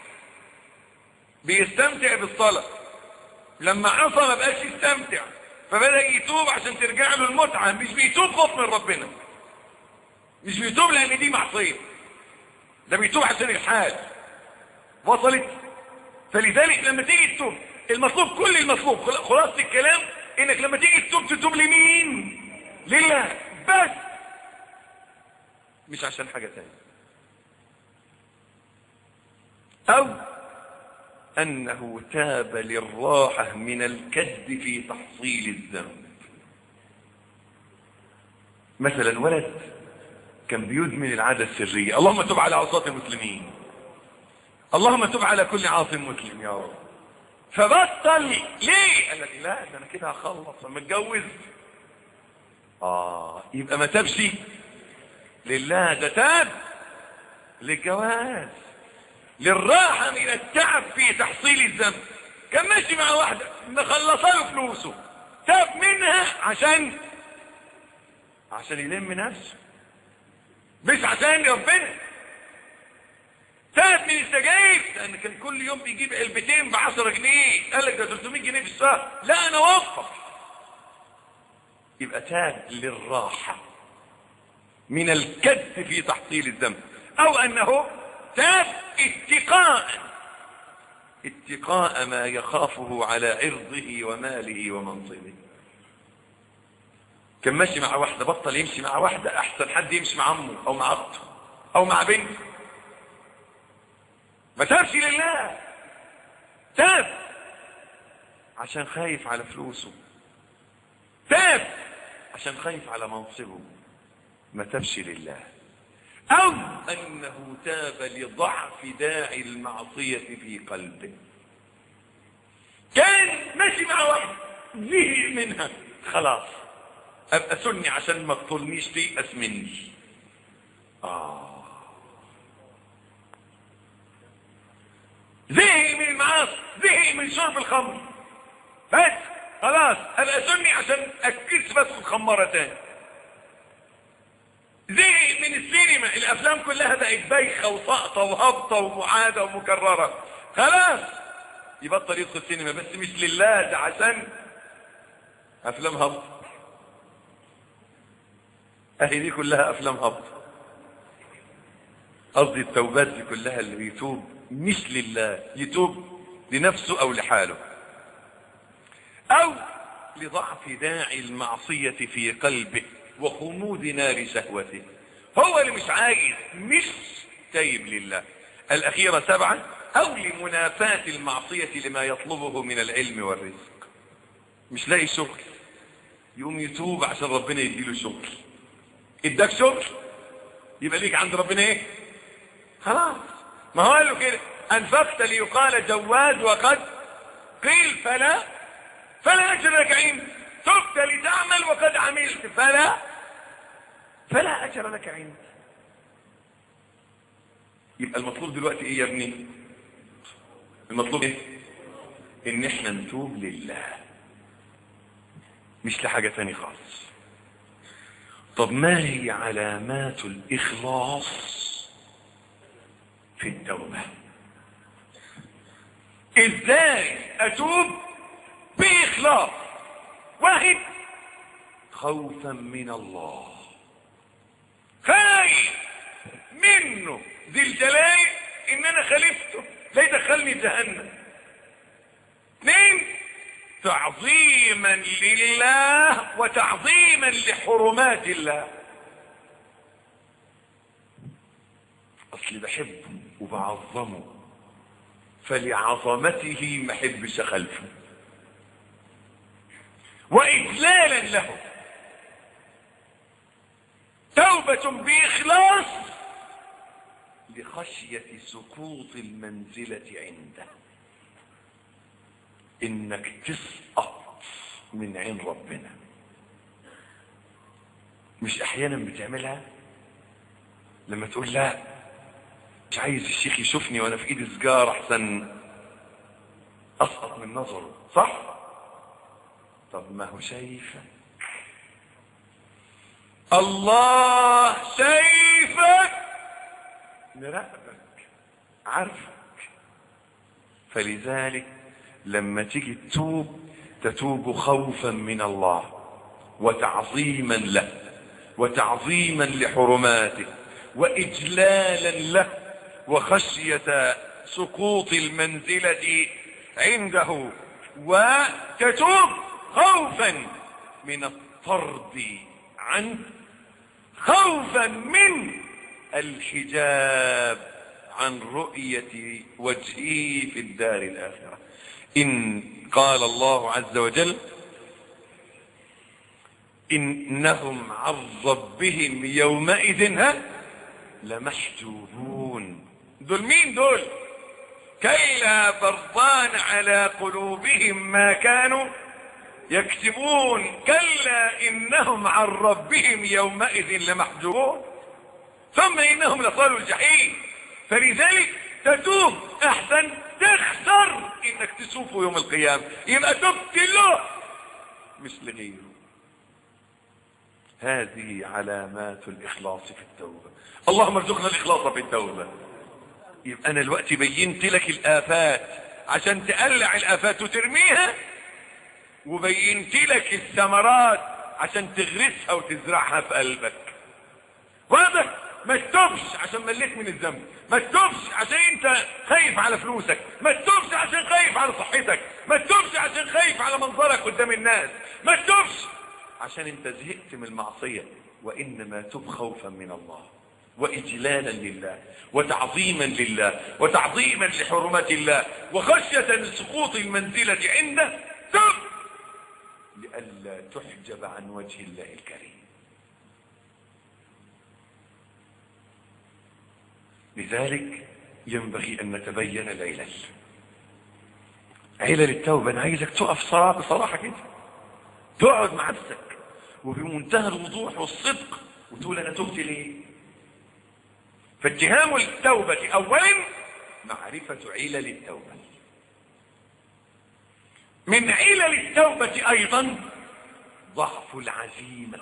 بيستمتع بالصلاة لما عصى ما بقاش يستمتع فبدأ يتوب عشان ترجع له المتعة مش بيتوب خوف من ربنا مش بيتوب لان دي معصية ده بيتوب عشان الحال وصلت فلذلك لما تيجي تتوب المطلوب كل المطلوب خلاصة الكلام انك لما تيجي تتوب تتوب لمين لله بس مش عشان حاجة تانية او انه تاب للراحة من الكد في تحصيل الذنب مثلا ولد كان بيدمن العادة السرية اللهم تب على عصاة المسلمين اللهم تب على كل عاص مسلم يا رب فبطل ليه قال لك لا ده انا كده هخلص لما اتجوز اه يبقى ما تبش لله ده تاب للجواز للراحة من التعب في تحصيل الذنب كان ماشي مع واحدة مخلصة له فلوسه تاب منها عشان عشان يلم نفسه مش عشان ربنا تاب من السجاير لان كان كل يوم بيجيب علبتين ب 10 جنيه قال لك ده 300 جنيه في الشهر لا انا وفر يبقى تاب للراحة من الكد في تحصيل الذنب او انه تاب اتقاء اتقاء ما يخافه على عرضه وماله ومنصبه كان ماشي مع واحدة بطل يمشي مع واحدة احسن حد يمشي مع عمه او مع اخته او مع بنته ما تابش لله تاب عشان خايف على فلوسه تاب عشان خايف على منصبه ما تابش لله او انه تاب لضعف داعي المعصية في قلبه كان ماشي مع واحد زهق منها خلاص ابقى سني عشان ما تطولنيش تيأس مني اه زهق من المعاصي زهق من شرب الخمر بس خلاص ابقى سني عشان اكيس بس الخمارة تاني زهق من السينما الافلام كلها بقت بايخه وساقطه وهابطه ومعاده ومكرره خلاص يبطل يدخل سينما بس مش لله ده عشان افلام هابطه اهي دي كلها افلام هابطه قصدي التوبات دي كلها اللي بيتوب مش لله يتوب لنفسه او لحاله او لضعف داعي المعصية في قلبه وخمود نار شهوته هو اللي مش عايز مش تايب لله الأخيرة سبعة أو لمنافاة المعصية لما يطلبه من العلم والرزق مش لاقي شغل يقوم يتوب عشان ربنا يديله شغل اداك شغل يبقى ليك عند ربنا ايه خلاص ما هو قال له كده انفقت ليقال جواد وقد قيل فلا فلا اجر لك عند تبت لتعمل وقد عملت فلا فلا اجر لك عند يبقى المطلوب دلوقتي ايه يا ابني المطلوب ايه ان احنا نتوب لله مش لحاجة تاني خالص طب ما هي علامات الاخلاص في التوبة ازاي اتوب باخلاص واحد خوفا من الله خايف منه ذي الجلال ان انا خالفته لا يدخلني جهنم اثنين تعظيما لله وتعظيما لحرمات الله اصلي بحبه وبعظمه فلعظمته ما احبش اخلفه واجلالا له توبة باخلاص لخشية سقوط المنزلة عنده انك تسقط من عين ربنا مش احيانا بتعملها لما تقول لا مش عايز الشيخ يشوفني وانا في ايدي سجارة احسن اسقط من نظره صح طب ما هو شايفك الله شايفك مراقبك عارفك فلذلك لما تيجي تتوب تتوب خوفا من الله وتعظيما له وتعظيما لحرماته واجلالا له وخشيه سقوط المنزله عنده وتتوب خوفا من الطرد عنه خوفا من الحجاب عن رؤية وجهه في الدار الآخرة إن قال الله عز وجل إنهم عن ربهم يومئذ ها لمحجوبون دول مين دول كلا برضان على قلوبهم ما كانوا يكسبون كلا إنهم عن ربهم يومئذ لمحجوبون ثم إنهم لصالوا الجحيم فلذلك تتوب أحسن تخسر إنك تشوفه يوم القيامة يبقى تبت له مش لغيره هذه علامات الإخلاص في التوبة اللهم ارزقنا الإخلاص في التوبة يبقى أنا الوقت بينت لك الآفات عشان تقلع الآفات وترميها وبينت لك الثمرات عشان تغرسها وتزرعها في قلبك واضح ما تتوبش عشان مليت من الذنب ما تتوبش عشان انت خايف على فلوسك ما تتوبش عشان خايف على صحتك ما تتوبش عشان خايف على منظرك قدام الناس ما تتوبش عشان انت زهقت من المعصية وانما تب خوفا من الله واجلالا لله وتعظيما لله وتعظيما لحرمات الله وخشية سقوط المنزلة عنده تب لئلا تحجب عن وجه الله الكريم لذلك ينبغي ان نتبين العلل علل التوبة انا عايزك تقف صراحة بصراحة كده تقعد مع نفسك وبمنتهى الوضوح والصدق وتقول انا تبت ليه فاتهام التوبة اولا معرفة علل التوبة من علل التوبة ايضا ضعف العزيمة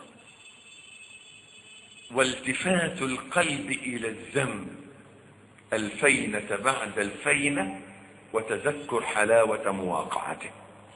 والتفات القلب الى الذنب الفينة بعد الفينة وتذكر حلاوة مواقعته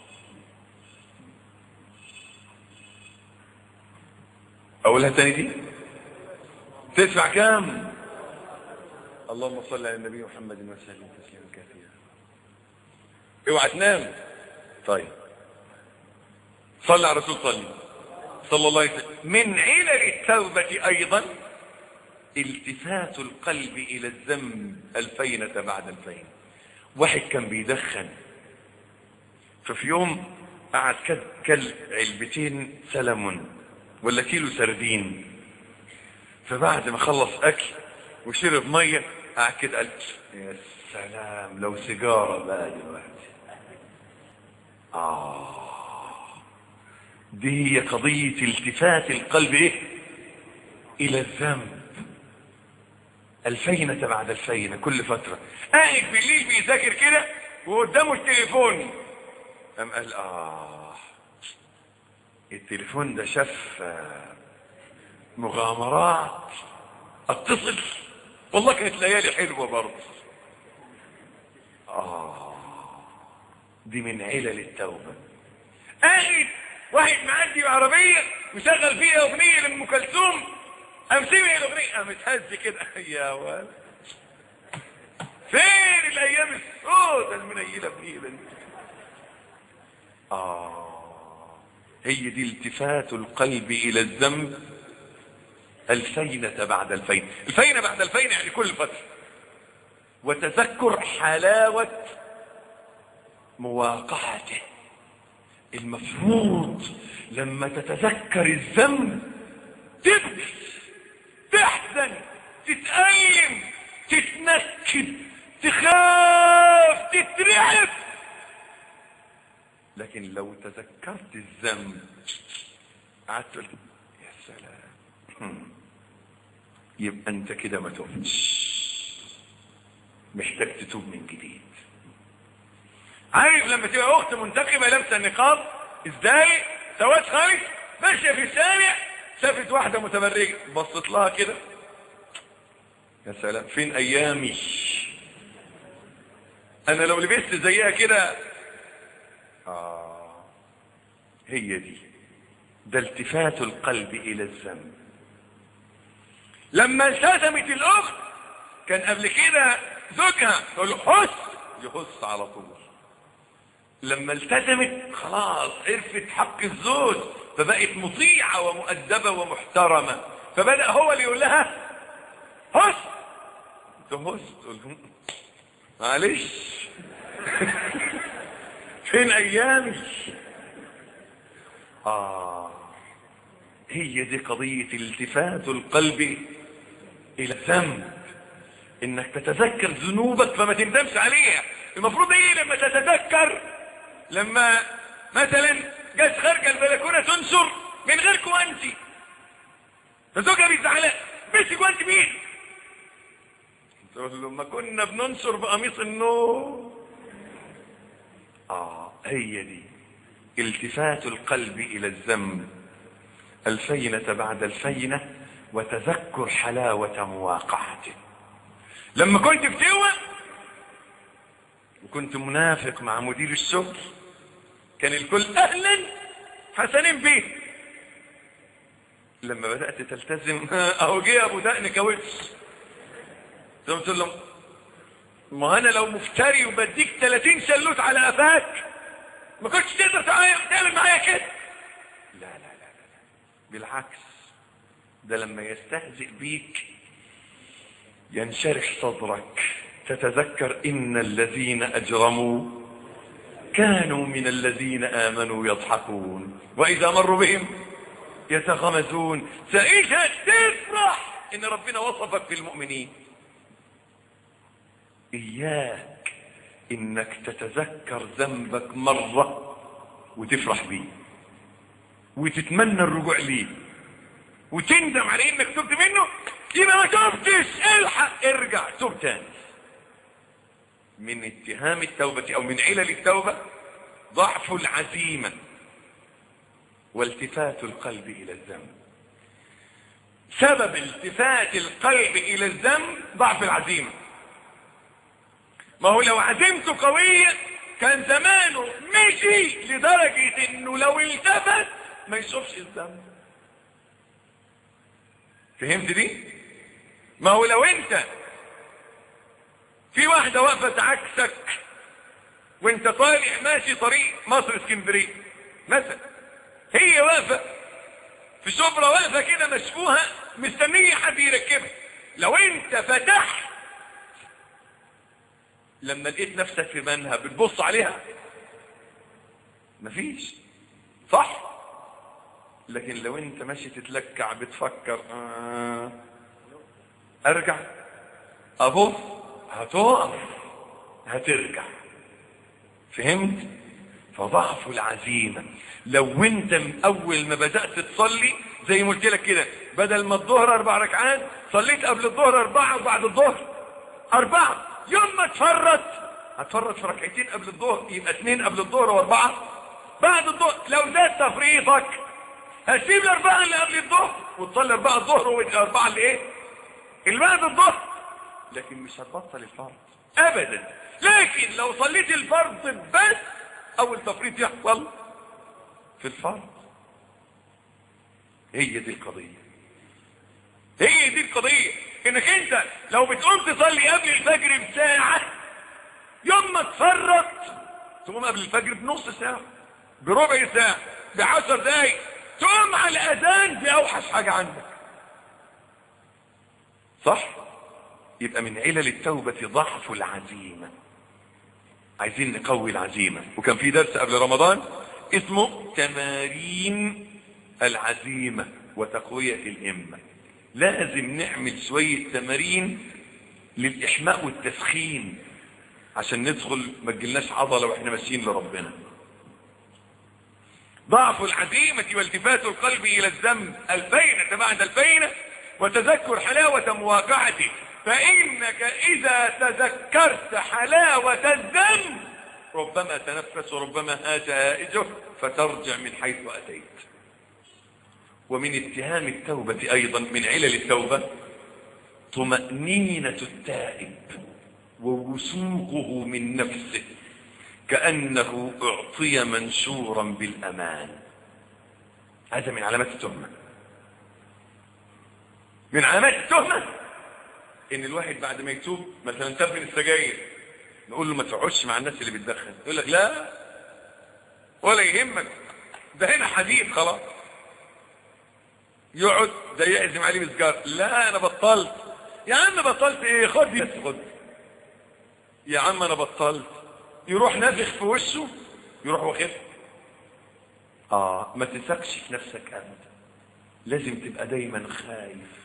اقولها تاني دي تدفع كام اللهم صل على النبي محمد وسلم تسليما كثيرا اوعى تنام طيب صلى على الرسول صلي صلى الله عليه وسلم من علل التوبة ايضا التفات القلب الى الذنب الفينة بعد الفينة واحد كان بيدخن ففي يوم قعد كل علبتين سلمون ولا كيلو سردين فبعد ما خلص اكل وشرب ميه قاعد كده قال يا سلام لو سيجاره بقى دلوقتي اه دي هي قضيه التفات القلب ايه الى الذنب الفينة بعد الفينة كل فترة قاعد بالليل بيذاكر كده وقدامه التليفون قام قال اه التليفون ده شاف آه، مغامرات اتصل والله كانت ليالي حلوة برضه اه دي من علل التوبة قاعد واحد معدي بعربية مشغل فيها اغنية لام كلثوم قام سمع الاغنية قام اتهز كده يا ولد فين الايام السوداء المنيلة بنيلة دي آه هي دي التفات القلب إلى الذنب الفينة بعد الفينة الفينة بعد الفينة يعني كل فترة وتذكر حلاوة مواقعته المفروض لما تتذكر الذنب تبكي تحزن تتألم تتنكد تخاف تترعب لكن لو تذكرت الذنب قعدت تقول يا سلام يبقى انت كده ما تبتش محتاج تتوب من جديد عارف لما تبقى اخت منتقبه لابسه النقاب ازاي سواد خالص ماشيه في الشارع شافت واحده متبرجه بصت لها كده يا سلام فين ايامي انا لو لبست زيها كده آه هي دي ده التفات القلب إلى الذنب لما التزمت الأخت كان قبل كده زوجها تقول له حس يحس على طول لما التزمت خلاص عرفت حق الزوج فبقت مطيعة ومؤدبة ومحترمة فبدأ هو اللي يقول لها هس تهس تقول له معلش فين ايامي اه هي دي قضية التفات القلب الى الذنب انك تتذكر ذنوبك فما تندمش عليها المفروض ايه لما تتذكر لما مثلا جت خارجه البلكونه تنشر من غير كوانتي فزوجها بيزعلها مسك كوانتي مين تقول له ما كنا بننشر بقميص النوم آه هي دي التفات القلب إلى الذنب الفينة بعد الفينة وتذكر حلاوة مواقعته لما كنت في توة وكنت منافق مع مدير الشغل كان الكل أهلا حسنين بيه لما بدأت تلتزم أهو جه أبو دقن كاوتش قلت له ما انا لو مفتري وبديك 30 شلوت على قفاك ما كنتش تقدر تعمل معايا كده لا لا لا لا بالعكس ده لما يستهزئ بيك ينشرح صدرك تتذكر ان الذين اجرموا كانوا من الذين امنوا يضحكون واذا مروا بهم يتغمزون ساعتها تفرح ان ربنا وصفك في المؤمنين إياك إنك تتذكر ذنبك مرة وتفرح بيه وتتمنى الرجوع ليه وتندم على إنك تبت منه يبقى ما تبتش الحق ارجع توب تاني من اتهام التوبة أو من علل التوبة ضعف العزيمة والتفات القلب إلى الذنب سبب التفات القلب إلى الذنب ضعف العزيمة ما هو لو عزيمته قوية كان زمانه مشي لدرجة انه لو التفت ما يشوفش الذنب فهمت دي ما هو لو انت في واحدة واقفة عكسك وانت طالع ماشي طريق مصر اسكندرية مثلا هي واقفة في شبرا واقفة كده مشفوها مستنية حد يركبها لو انت فتحت لما لقيت نفسك في منها بتبص عليها مفيش صح لكن لو انت ماشي تتلكع بتفكر آه ارجع ابص هتقف هترجع فهمت فضعف العزيمة لو انت من اول ما بدأت تصلي زي ما قلت لك كده بدل ما الظهر اربع ركعات صليت قبل الظهر اربعة وبعد الظهر اربعة يوم ما تفرط هتفرط في ركعتين قبل الظهر يبقى اثنين قبل الظهر واربعة بعد الظهر لو زاد تفريطك هتسيب الاربعة اللي قبل الظهر وتصلي اربعة الظهر والاربعة اللي ايه اللي بعد الظهر لكن مش هتبطل الفرض ابدا لكن لو صليت الفرض بس اول تفريط يحصل في الفرض هي دي القضية هي دي القضية انك انت لو بتقوم تصلي قبل الفجر بساعة يوم ما تفرط تقوم قبل الفجر بنص ساعة بربع ساعة بعشر دقايق تقوم على الاذان دي اوحش حاجة عندك صح يبقى من علل التوبة ضعف العزيمة عايزين نقوي العزيمة وكان في درس قبل رمضان اسمه تمارين العزيمة وتقوية الهمة لازم نعمل شوية تمارين للإحماء والتسخين عشان ندخل ما تجيلناش عضلة واحنا ماشيين لربنا ضعف العزيمة والتفات القلب إلى الذنب البينة بعد البينة وتذكر حلاوة مواقعته فإنك إذا تذكرت حلاوة الذنب ربما تنفس وربما هاج هائجه فترجع من حيث أتيت ومن اتهام التوبة أيضا من علل التوبة طمأنينة التائب ووثوقه من نفسه كأنه أعطي منشورا بالأمان هذا من علامات التهمة من علامات التهمة ان الواحد بعد ما يتوب مثلا تاب من السجاير نقول له ما تقعدش مع الناس اللي بتدخن يقول لك لا ولا يهمك ده هنا حديد خلاص يقعد ده يعزم عليه مسجار لا انا بطلت يا عم بطلت ايه خد بس خد يا عم انا بطلت يروح نافخ في وشه يروح واخد اه ما تثقش في نفسك ابدا لازم تبقى دايما خايف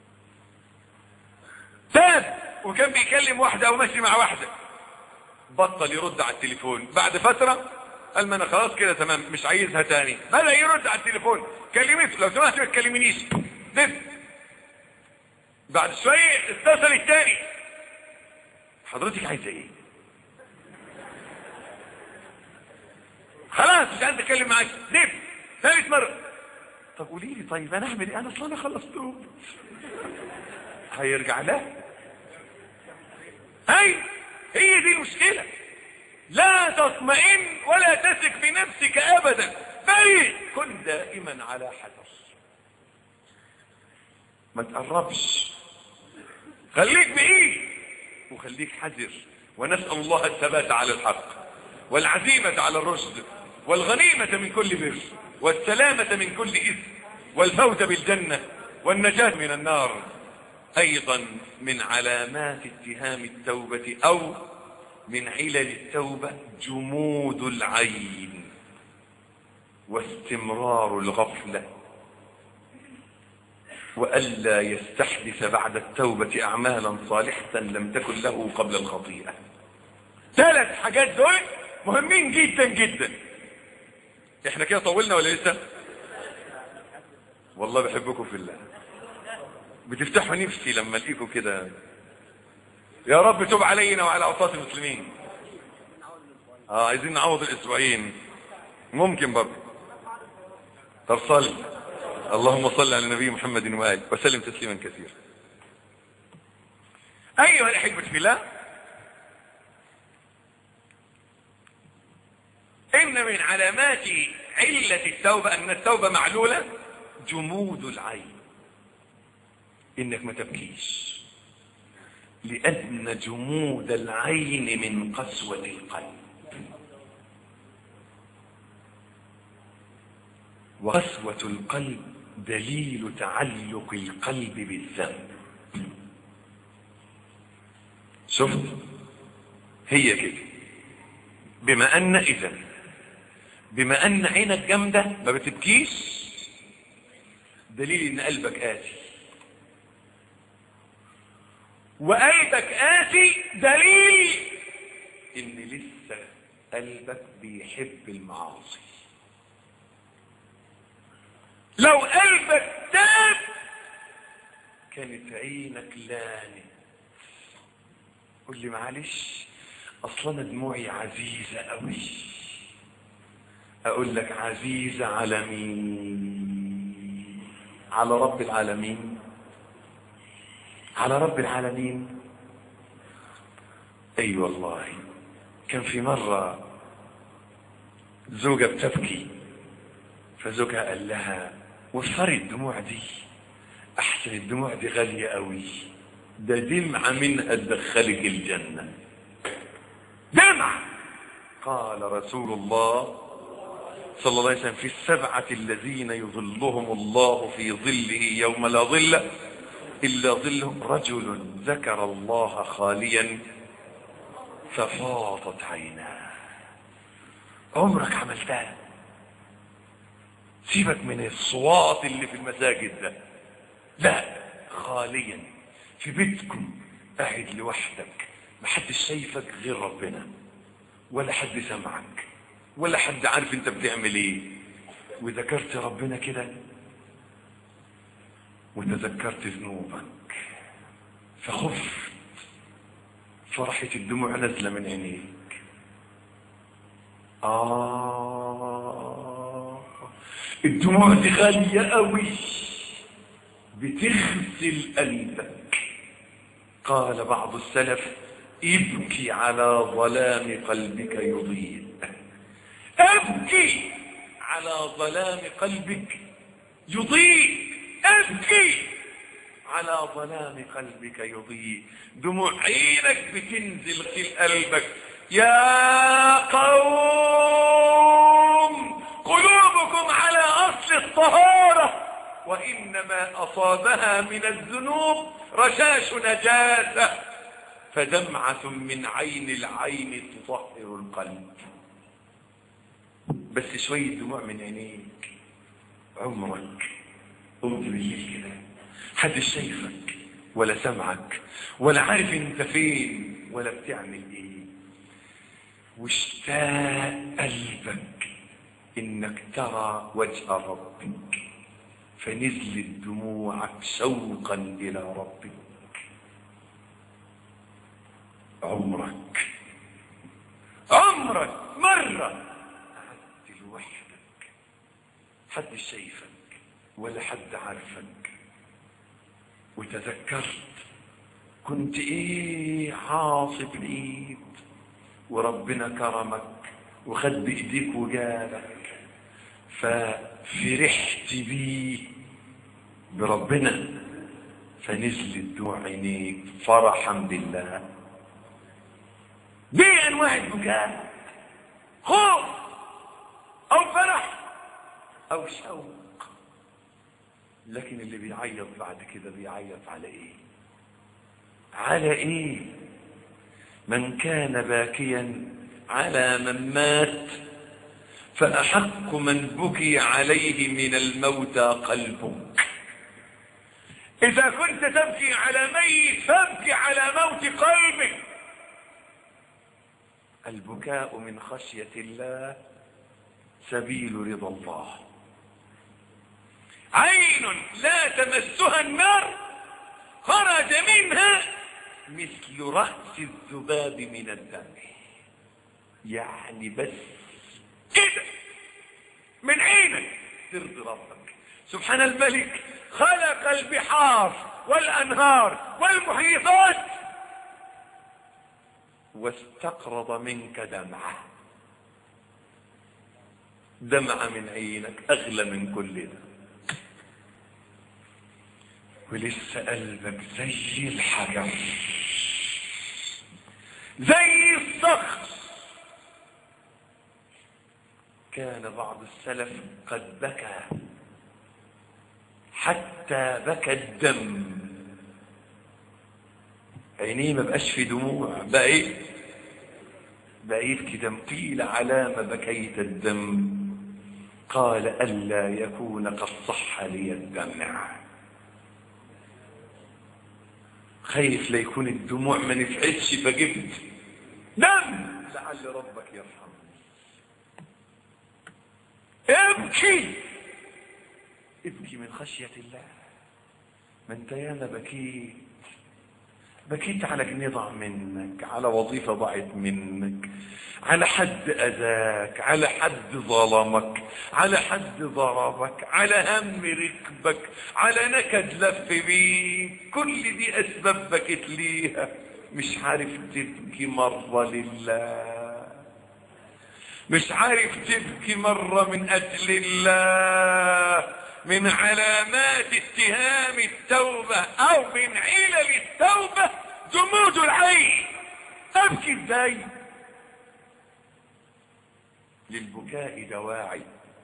تاب وكان بيكلم واحدة او ماشي مع واحدة بطل يرد على التليفون بعد فترة قال ما انا خلاص كده تمام مش عايزها تاني بدأ يرد على التليفون كلمته لو سمحت ما تكلمنيش دف بعد شوية اتصل التاني حضرتك عايزة ايه خلاص مش عايز اتكلم معاك دف ثالث مرة طب قولي لي طيب انا اعمل ايه انا اصلا انا خلصت هيرجع لها هاي هي دي المشكلة لا تطمئن ولا تثق في نفسك ابدا بل كن دائما على حذر ما تقربش خليك بعيد وخليك حذر ونسأل الله الثبات على الحق والعزيمة على الرشد والغنيمة من كل بر والسلامة من كل إثم والفوز بالجنة والنجاة من النار ايضا من علامات اتهام التوبة او من علل التوبة جمود العين واستمرار الغفلة والا يستحدث بعد التوبة اعمالا صالحة لم تكن له قبل الخطيئة ثلاث حاجات دول مهمين جدا جدا احنا كده طولنا ولا لسه والله بحبكم في الله بتفتحوا نفسي لما الاقيكم كده يا رب تب علينا وعلى اوساط المسلمين اه عايزين نعوض الاسبوعين ممكن برضه طب صل اللهم صل على النبي محمد وآله وسلم تسليما كثيرا ايها الاحبه في الله ان من علامات علة التوبة ان التوبة معلولة جمود العين انك ما تبكيش لان جمود العين من قسوة القلب وقسوة القلب دليل تعلق القلب بالذنب شفت هي كده بما ان اذا بما ان عينك جامدة ما بتبكيش دليل ان قلبك قاسي وقلبك قاسي دليل ان لسه قلبك بيحب المعاصي لو قلبك تاب كانت عينك لانت قول لي معلش اصلا انا دموعي عزيزة قوي اقول لك عزيزة على مين على رب العالمين على رب العالمين اي أيوة والله كان في مرة زوجة بتبكي فزوجها قال لها وفري الدموع دي احسن الدموع دي غالية قوي ده دمعة منها تدخلك الجنة دمعة قال رسول الله صلى الله عليه وسلم في السبعة الذين يظلهم الله في ظله يوم لا ظل إلا ظلهم رجل ذكر الله خاليا ففاضت عيناه عمرك عملتها سيبك من الصوات اللي في المساجد ده لا خاليا في بيتكم قاعد لوحدك محدش شايفك غير ربنا ولا حد سمعك ولا حد عارف انت بتعمل ايه وذكرت ربنا كده وتذكرت ذنوبك فخفت فرحت الدموع نازله من عينيك آه الدموع دي غالية قوي بتغسل قلبك قال بعض السلف ابكي على ظلام قلبك يضيء ابكي على ظلام قلبك يضيء ابكي على ظلام قلبك يضيء دموع عينك بتنزل في قلبك يا قوم قلوبكم على اصل الطهارة وانما اصابها من الذنوب رشاش نجاسة فدمعة من عين العين تطهر القلب بس شوية دموع من عينيك عمرك قمت بالليل كده حد شايفك ولا سمعك ولا عارف انت فين ولا بتعمل ايه واشتاق قلبك انك ترى وجه ربك فنزلت دموعك شوقا الى ربك عمرك عمرك مرة قعدت لوحدك حد شايفك ولا حد عارفك وتذكرت كنت ايه عاصف الايد وربنا كرمك وخد بايديك وجابك ففرحت بيه بربنا فنزلت دموع عينيك فرحا بالله دي انواع البكاء خوف او فرح او شوق لكن اللي بيعيط بعد كده بيعيط على ايه على ايه من كان باكيا على من مات فأحق من بكي عليه من الموتى قلبك إذا كنت تبكي على ميت فابكي على موت قلبك البكاء من خشية الله سبيل رضا الله عين لا تمسها النار خرج منها مثل رأس الذباب من الدم يعني بس كده من عينك ترضي ربك سبحان الملك خلق البحار والأنهار والمحيطات واستقرض منك دمعة دمعة من عينك أغلى من كل ده ولسه قلبك زي الحجر زي الصخر كان بعض السلف قد بكى حتى بكى الدم عينيه ما بقاش في دموع بقى ايه بقى يبكي دم قيل على ما بكيت الدم قال ألا يكون قد صح لي الدمع خايف لا يكون الدموع ما نفعتش فجبت دم لعل ربك يرحمني ابكي ابكي من خشية الله ما انت ياما بكيت بكيت على جنيه ضاع منك على وظيفة ضاعت منك على حد أذاك على حد ظلمك على حد ضربك على هم ركبك على نكد لف بيك كل دي أسباب بكيت ليها مش عارف تبكي مرة لله مش عارف تبكي مرة من أجل الله من علامات اتهام التوبة أو من علل التوبة جمود العين أبكي ازاي للبكاء دواعي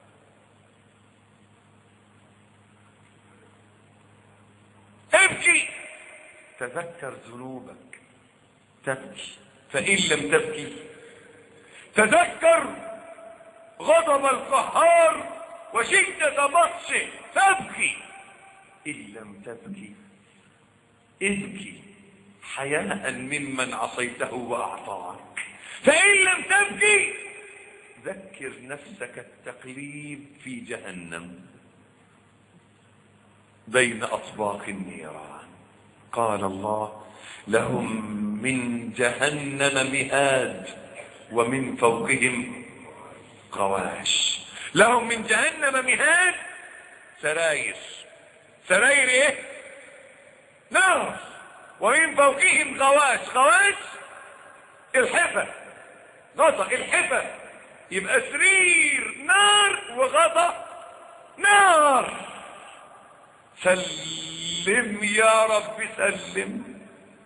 ابكي تذكر ذنوبك تبكي فإن لم تبكي تذكر غضب القهار وشدة بطشه فابكي إن لم تبكي ابكي حياء ممن عصيته وأعطاك فإن لم تبكي ذكر نفسك التقليب في جهنم بين أطباق النيران قال الله لهم من جهنم مهاد ومن فوقهم غواش لهم من جهنم مهاد سراير سراير ايه نار ومن فوقهم غواش غواش الحفة غطا الحفة يبقى سرير نار وغطا نار سلم يا رب سلم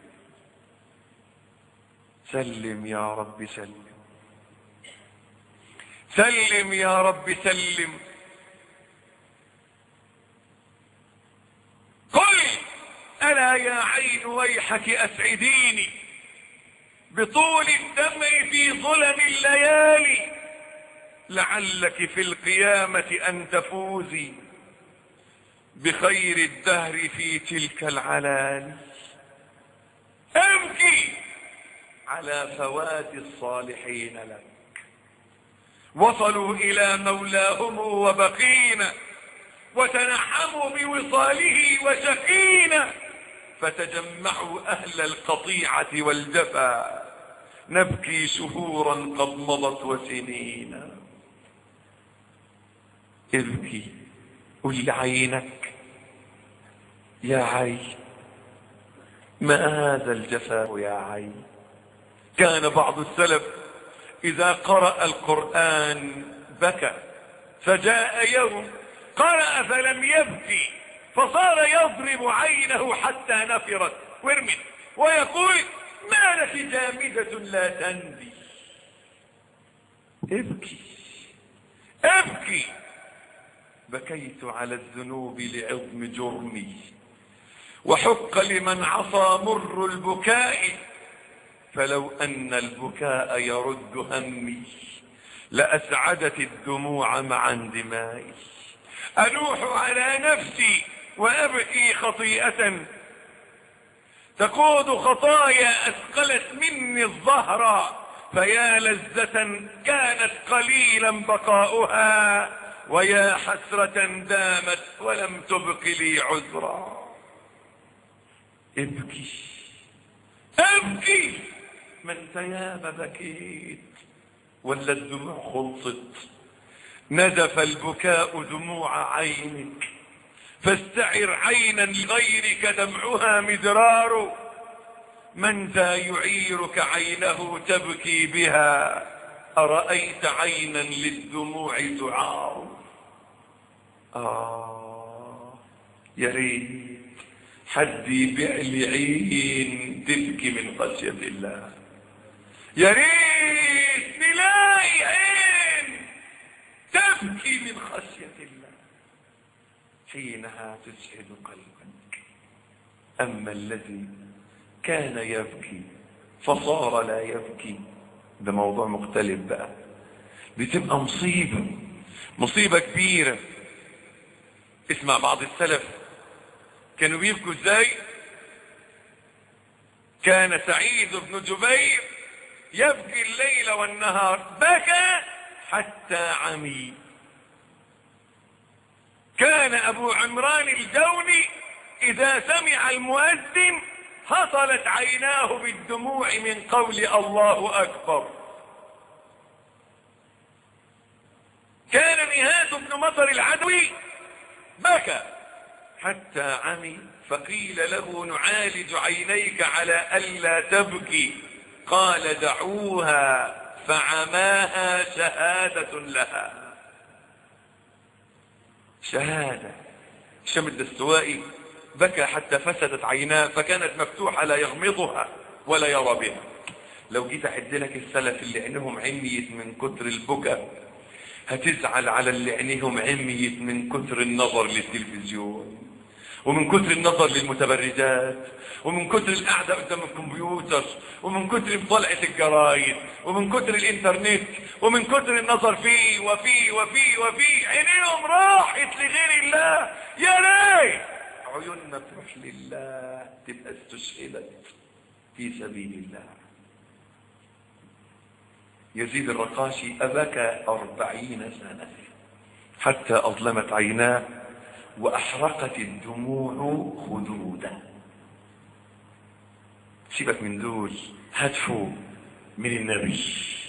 سلم يا رب سلم سلم يا رب سلم قل ألا يا عين ويحك أسعديني بطول الدمع في ظلم الليالي لعلك في القيامة أن تفوزي بخير الدهر في تلك العلالي ابكي على فوات الصالحين لك وصلوا إلى مولاهم وبقينا وتنعموا بوصاله وشقينا فتجمعوا أهل القطيعة والجفا نبكي شهورا قد مضت وسنين ابكي قل لعينك يا عين ما هذا الجفاء يا عين كان بعض السلف إذا قرأ القرآن بكى فجاء يوم قرأ فلم يبكي فصار يضرب عينه حتى نفرت ورمت ويقول ما لك جامدة لا تندي ابكي ابكي بكيت على الذنوب لعظم جرمي وحق لمن عصى مر البكاء فلو أن البكاء يرد همي لأسعدت الدموع مع اندمائي أنوح على نفسي وأبكي خطيئة تقود خطايا أثقلت مني الظهر فيا لذة كانت قليلا بقاؤها ويا حسرة دامت ولم تبق لي عذرا ابكي ابكي ما انت ياما بكيت ولا الدموع خلصت نزف البكاء دموع عينك فاستعر عينا لغيرك دمعها مدرار من ذا يعيرك عينه تبكي بها أرأيت عينا للدموع تعار آه يا ريت حد يبيع لي عين تبكي من خشية الله يا ريت نلاقي عين تبكي من خشية الله حينها تسعد قلبك أما الذي كان يبكي فصار لا يبكي ده موضوع مختلف بقى بتبقى مصيبة مصيبة كبيرة اسمع بعض السلف كانوا بيبكوا ازاي كان سعيد بن جبير يبكي الليل والنهار بكى حتى عمي كان ابو عمران الجوني اذا سمع المؤذن هطلت عيناه بالدموع من قول الله اكبر كان نهاد بن مطر العدوي بكى حتى عمي فقيل له نعالج عينيك على ألا تبكي قال دعوها فعماها شهادة لها شهادة شم الدستوائي بكى حتى فسدت عيناه فكانت مفتوحة لا يغمضها ولا يرى بها لو جيت أعد لك السلف اللي عينهم عميت من كتر البكاء هتزعل على اللي عينيهم عميت من كتر النظر للتلفزيون ومن كتر النظر للمتبرجات ومن كتر القعدة قدام الكمبيوتر ومن كتر مطالعة الجرايد ومن كتر الانترنت ومن كتر النظر فيه وفيه وفيه وفيه عينيهم راحت لغير الله يا ليه عيوننا تروح لله تبقى استشهدت في سبيل الله يزيد الرقاشي أبكى أربعين سنة حتى أظلمت عيناه وأحرقت الدموع خدودا سيبك من دول هاتفوا من النبي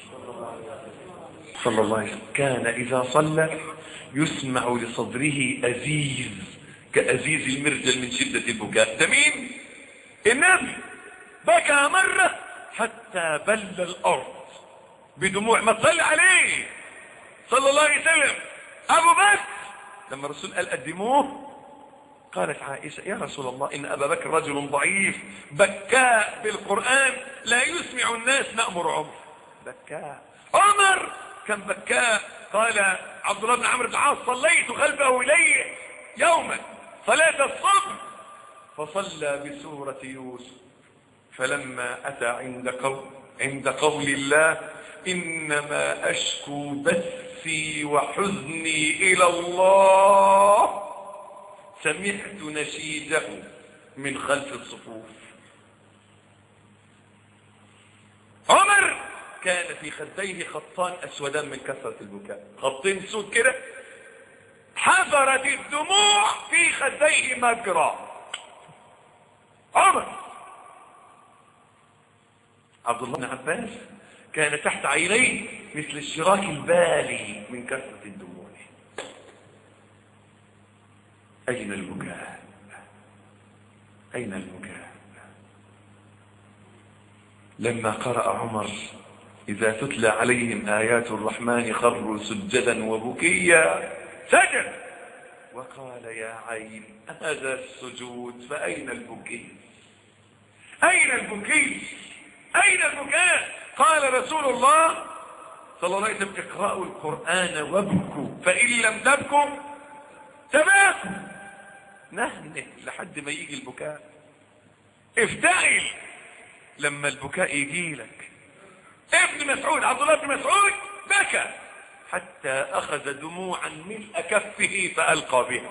صلى الله عليه وسلم كان إذا صلى يسمع لصدره أزيز كأزيز المرجل من شدة البكاء ده مين؟ النبي بكى مرة حتى بل الأرض بدموع ما تصلي عليه صلى الله عليه وسلم أبو بكر لما الرسول قال قدموه قالت عائشة يا رسول الله إن أبا بكر رجل ضعيف بكاء بالقرآن لا يسمع الناس نأمر عمر بكاء عمر كان بكاء قال عبد الله بن عمرو بن العاص صليت خلفه إليه يوما صلاة الصبح فصلى بسورة يوسف فلما أتى عند قول عند قول الله إنما أشكو بثي وحزني إلى الله سمعت نشيده من خلف الصفوف عمر كان في خديه خطان أسودان من كثرة البكاء خطين سود كده حفرت الدموع في خديه مجرى عمر عبد الله بن عباس كان تحت عينيه مثل الشراك البالي من كثرة الدموع أين البكاء أين البكاء لما قرأ عمر إذا تتلى عليهم آيات الرحمن خروا سجدا وبكيا سجد وقال يا عين هذا السجود فأين البكي أين البكي أين البكاء قال رسول الله صلى الله عليه وسلم اقرأوا القرآن وابكوا فإن لم تبكوا تباكوا نهنه لحد ما يجي البكاء افتعل لما البكاء يجي لك ابن مسعود عبد الله بن مسعود بكى حتى أخذ دموعا ملء كفه فألقى بها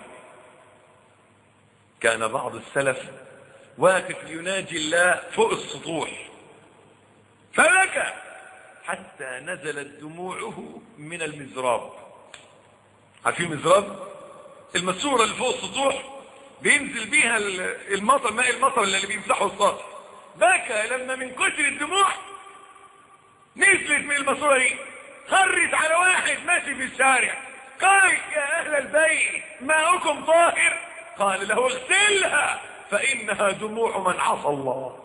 كان بعض السلف واقف يناجي الله فوق السطوح فبكى حتى نزلت دموعه من المزراب عارفين المزراب الماسوره اللي فوق السطوح بينزل بيها المطر ماء المطر اللي بيمسحوا السطح بكى لما من كتر الدموع نزلت من الماسوره دي خرت على واحد ماشي في الشارع قال يا اهل البيت ماؤكم طاهر قال له اغسلها فانها دموع من عصى الله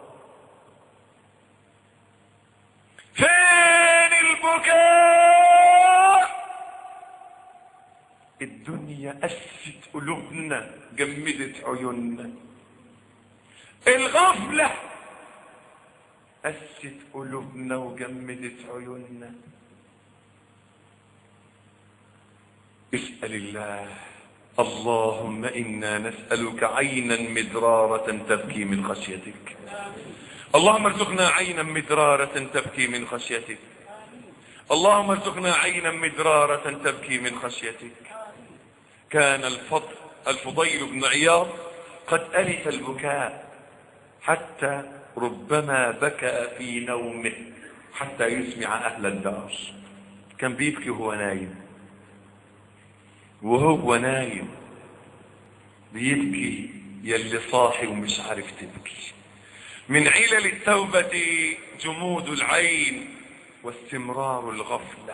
فين البكاء الدنيا أست قلوبنا جمدت عيوننا الغفلة أست قلوبنا وجمدت عيوننا اسأل الله اللهم إنا نسألك عينا مدرارة تبكي من خشيتك اللهم ارزقنا عينا مدرارة تبكي من خشيتك اللهم ارزقنا عينا مدرارة تبكي من خشيتك كان الفضل الفضيل بن عياض قد ألف البكاء حتى ربما بكى في نومه حتى يسمع أهل الدار كان بيبكي وهو نايم وهو نايم بيبكي يلي صاحي ومش عارف تبكي من علل التوبة جمود العين واستمرار الغفلة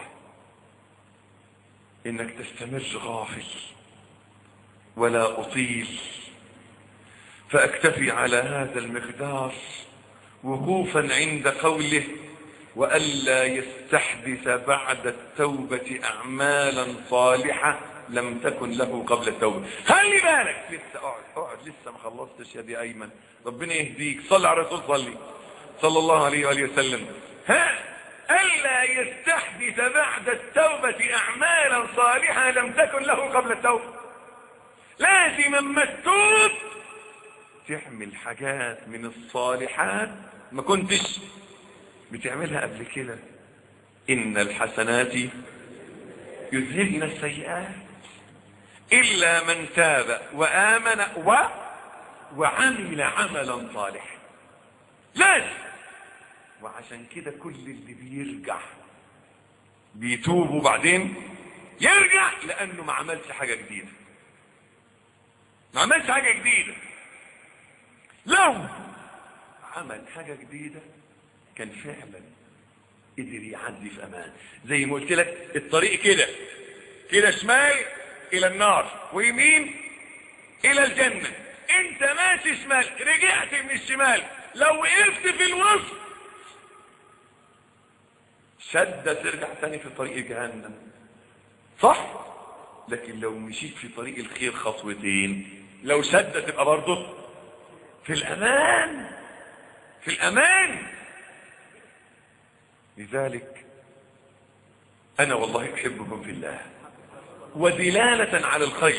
انك تستمر غافل ولا اطيل فاكتفي على هذا المقدار وقوفا عند قوله والا يستحدث بعد التوبة اعمالا صالحة لم تكن له قبل التوبة خلي بالك لسه اقعد اقعد لسه ما خلصتش يا دي ايمن ربنا يهديك صل على الرسول صلي صلى الله عليه وآله وسلم ها ألا يستحدث بعد التوبة أعمالا صالحة لم تكن له قبل التوبة لازم اما تتوب تعمل حاجات من الصالحات ما كنتش بتعملها قبل كده إن الحسنات يذهبن السيئات إلا من تاب وآمن و وعمل عملا صالحا لازم وعشان كده كل اللي بيرجع بيتوب وبعدين يرجع لانه ما عملش حاجة جديدة ما عملش حاجة جديدة لو عمل حاجة جديدة كان فعلا قدر يعدي في امان زي ما قلت لك الطريق كده كده شمال الى النار ويمين الى الجنة انت ماشي شمال رجعت من الشمال لو وقفت في الوسط شدة ترجع تاني في طريق جهنم صح لكن لو مشيت في طريق الخير خطوتين لو شدة تبقى برضه في الامان في الامان لذلك انا والله احبكم في الله ودلالة على الخير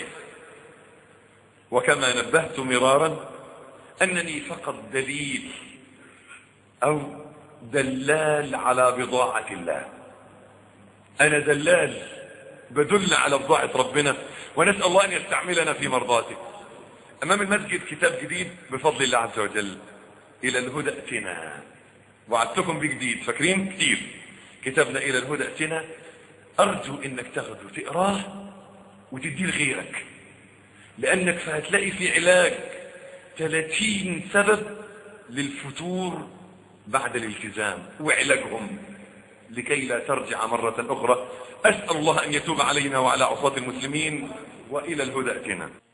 وكما نبهت مرارا انني فقط دليل او دلال على بضاعة الله انا دلال بدل على بضاعة ربنا ونسأل الله ان يستعملنا في مرضاته امام المسجد كتاب جديد بفضل الله عز وجل الى الهدى اتنا وعدتكم بجديد فاكرين كتير كتابنا الى الهدى اتنا ارجو انك تاخده وتقراه وتديه لغيرك لانك فهتلاقي في علاج 30 سبب للفتور بعد الالتزام وعلاجهم لكي لا ترجع مرة اخرى اسأل الله ان يتوب علينا وعلى عصاة المسلمين والى الهدى اتنا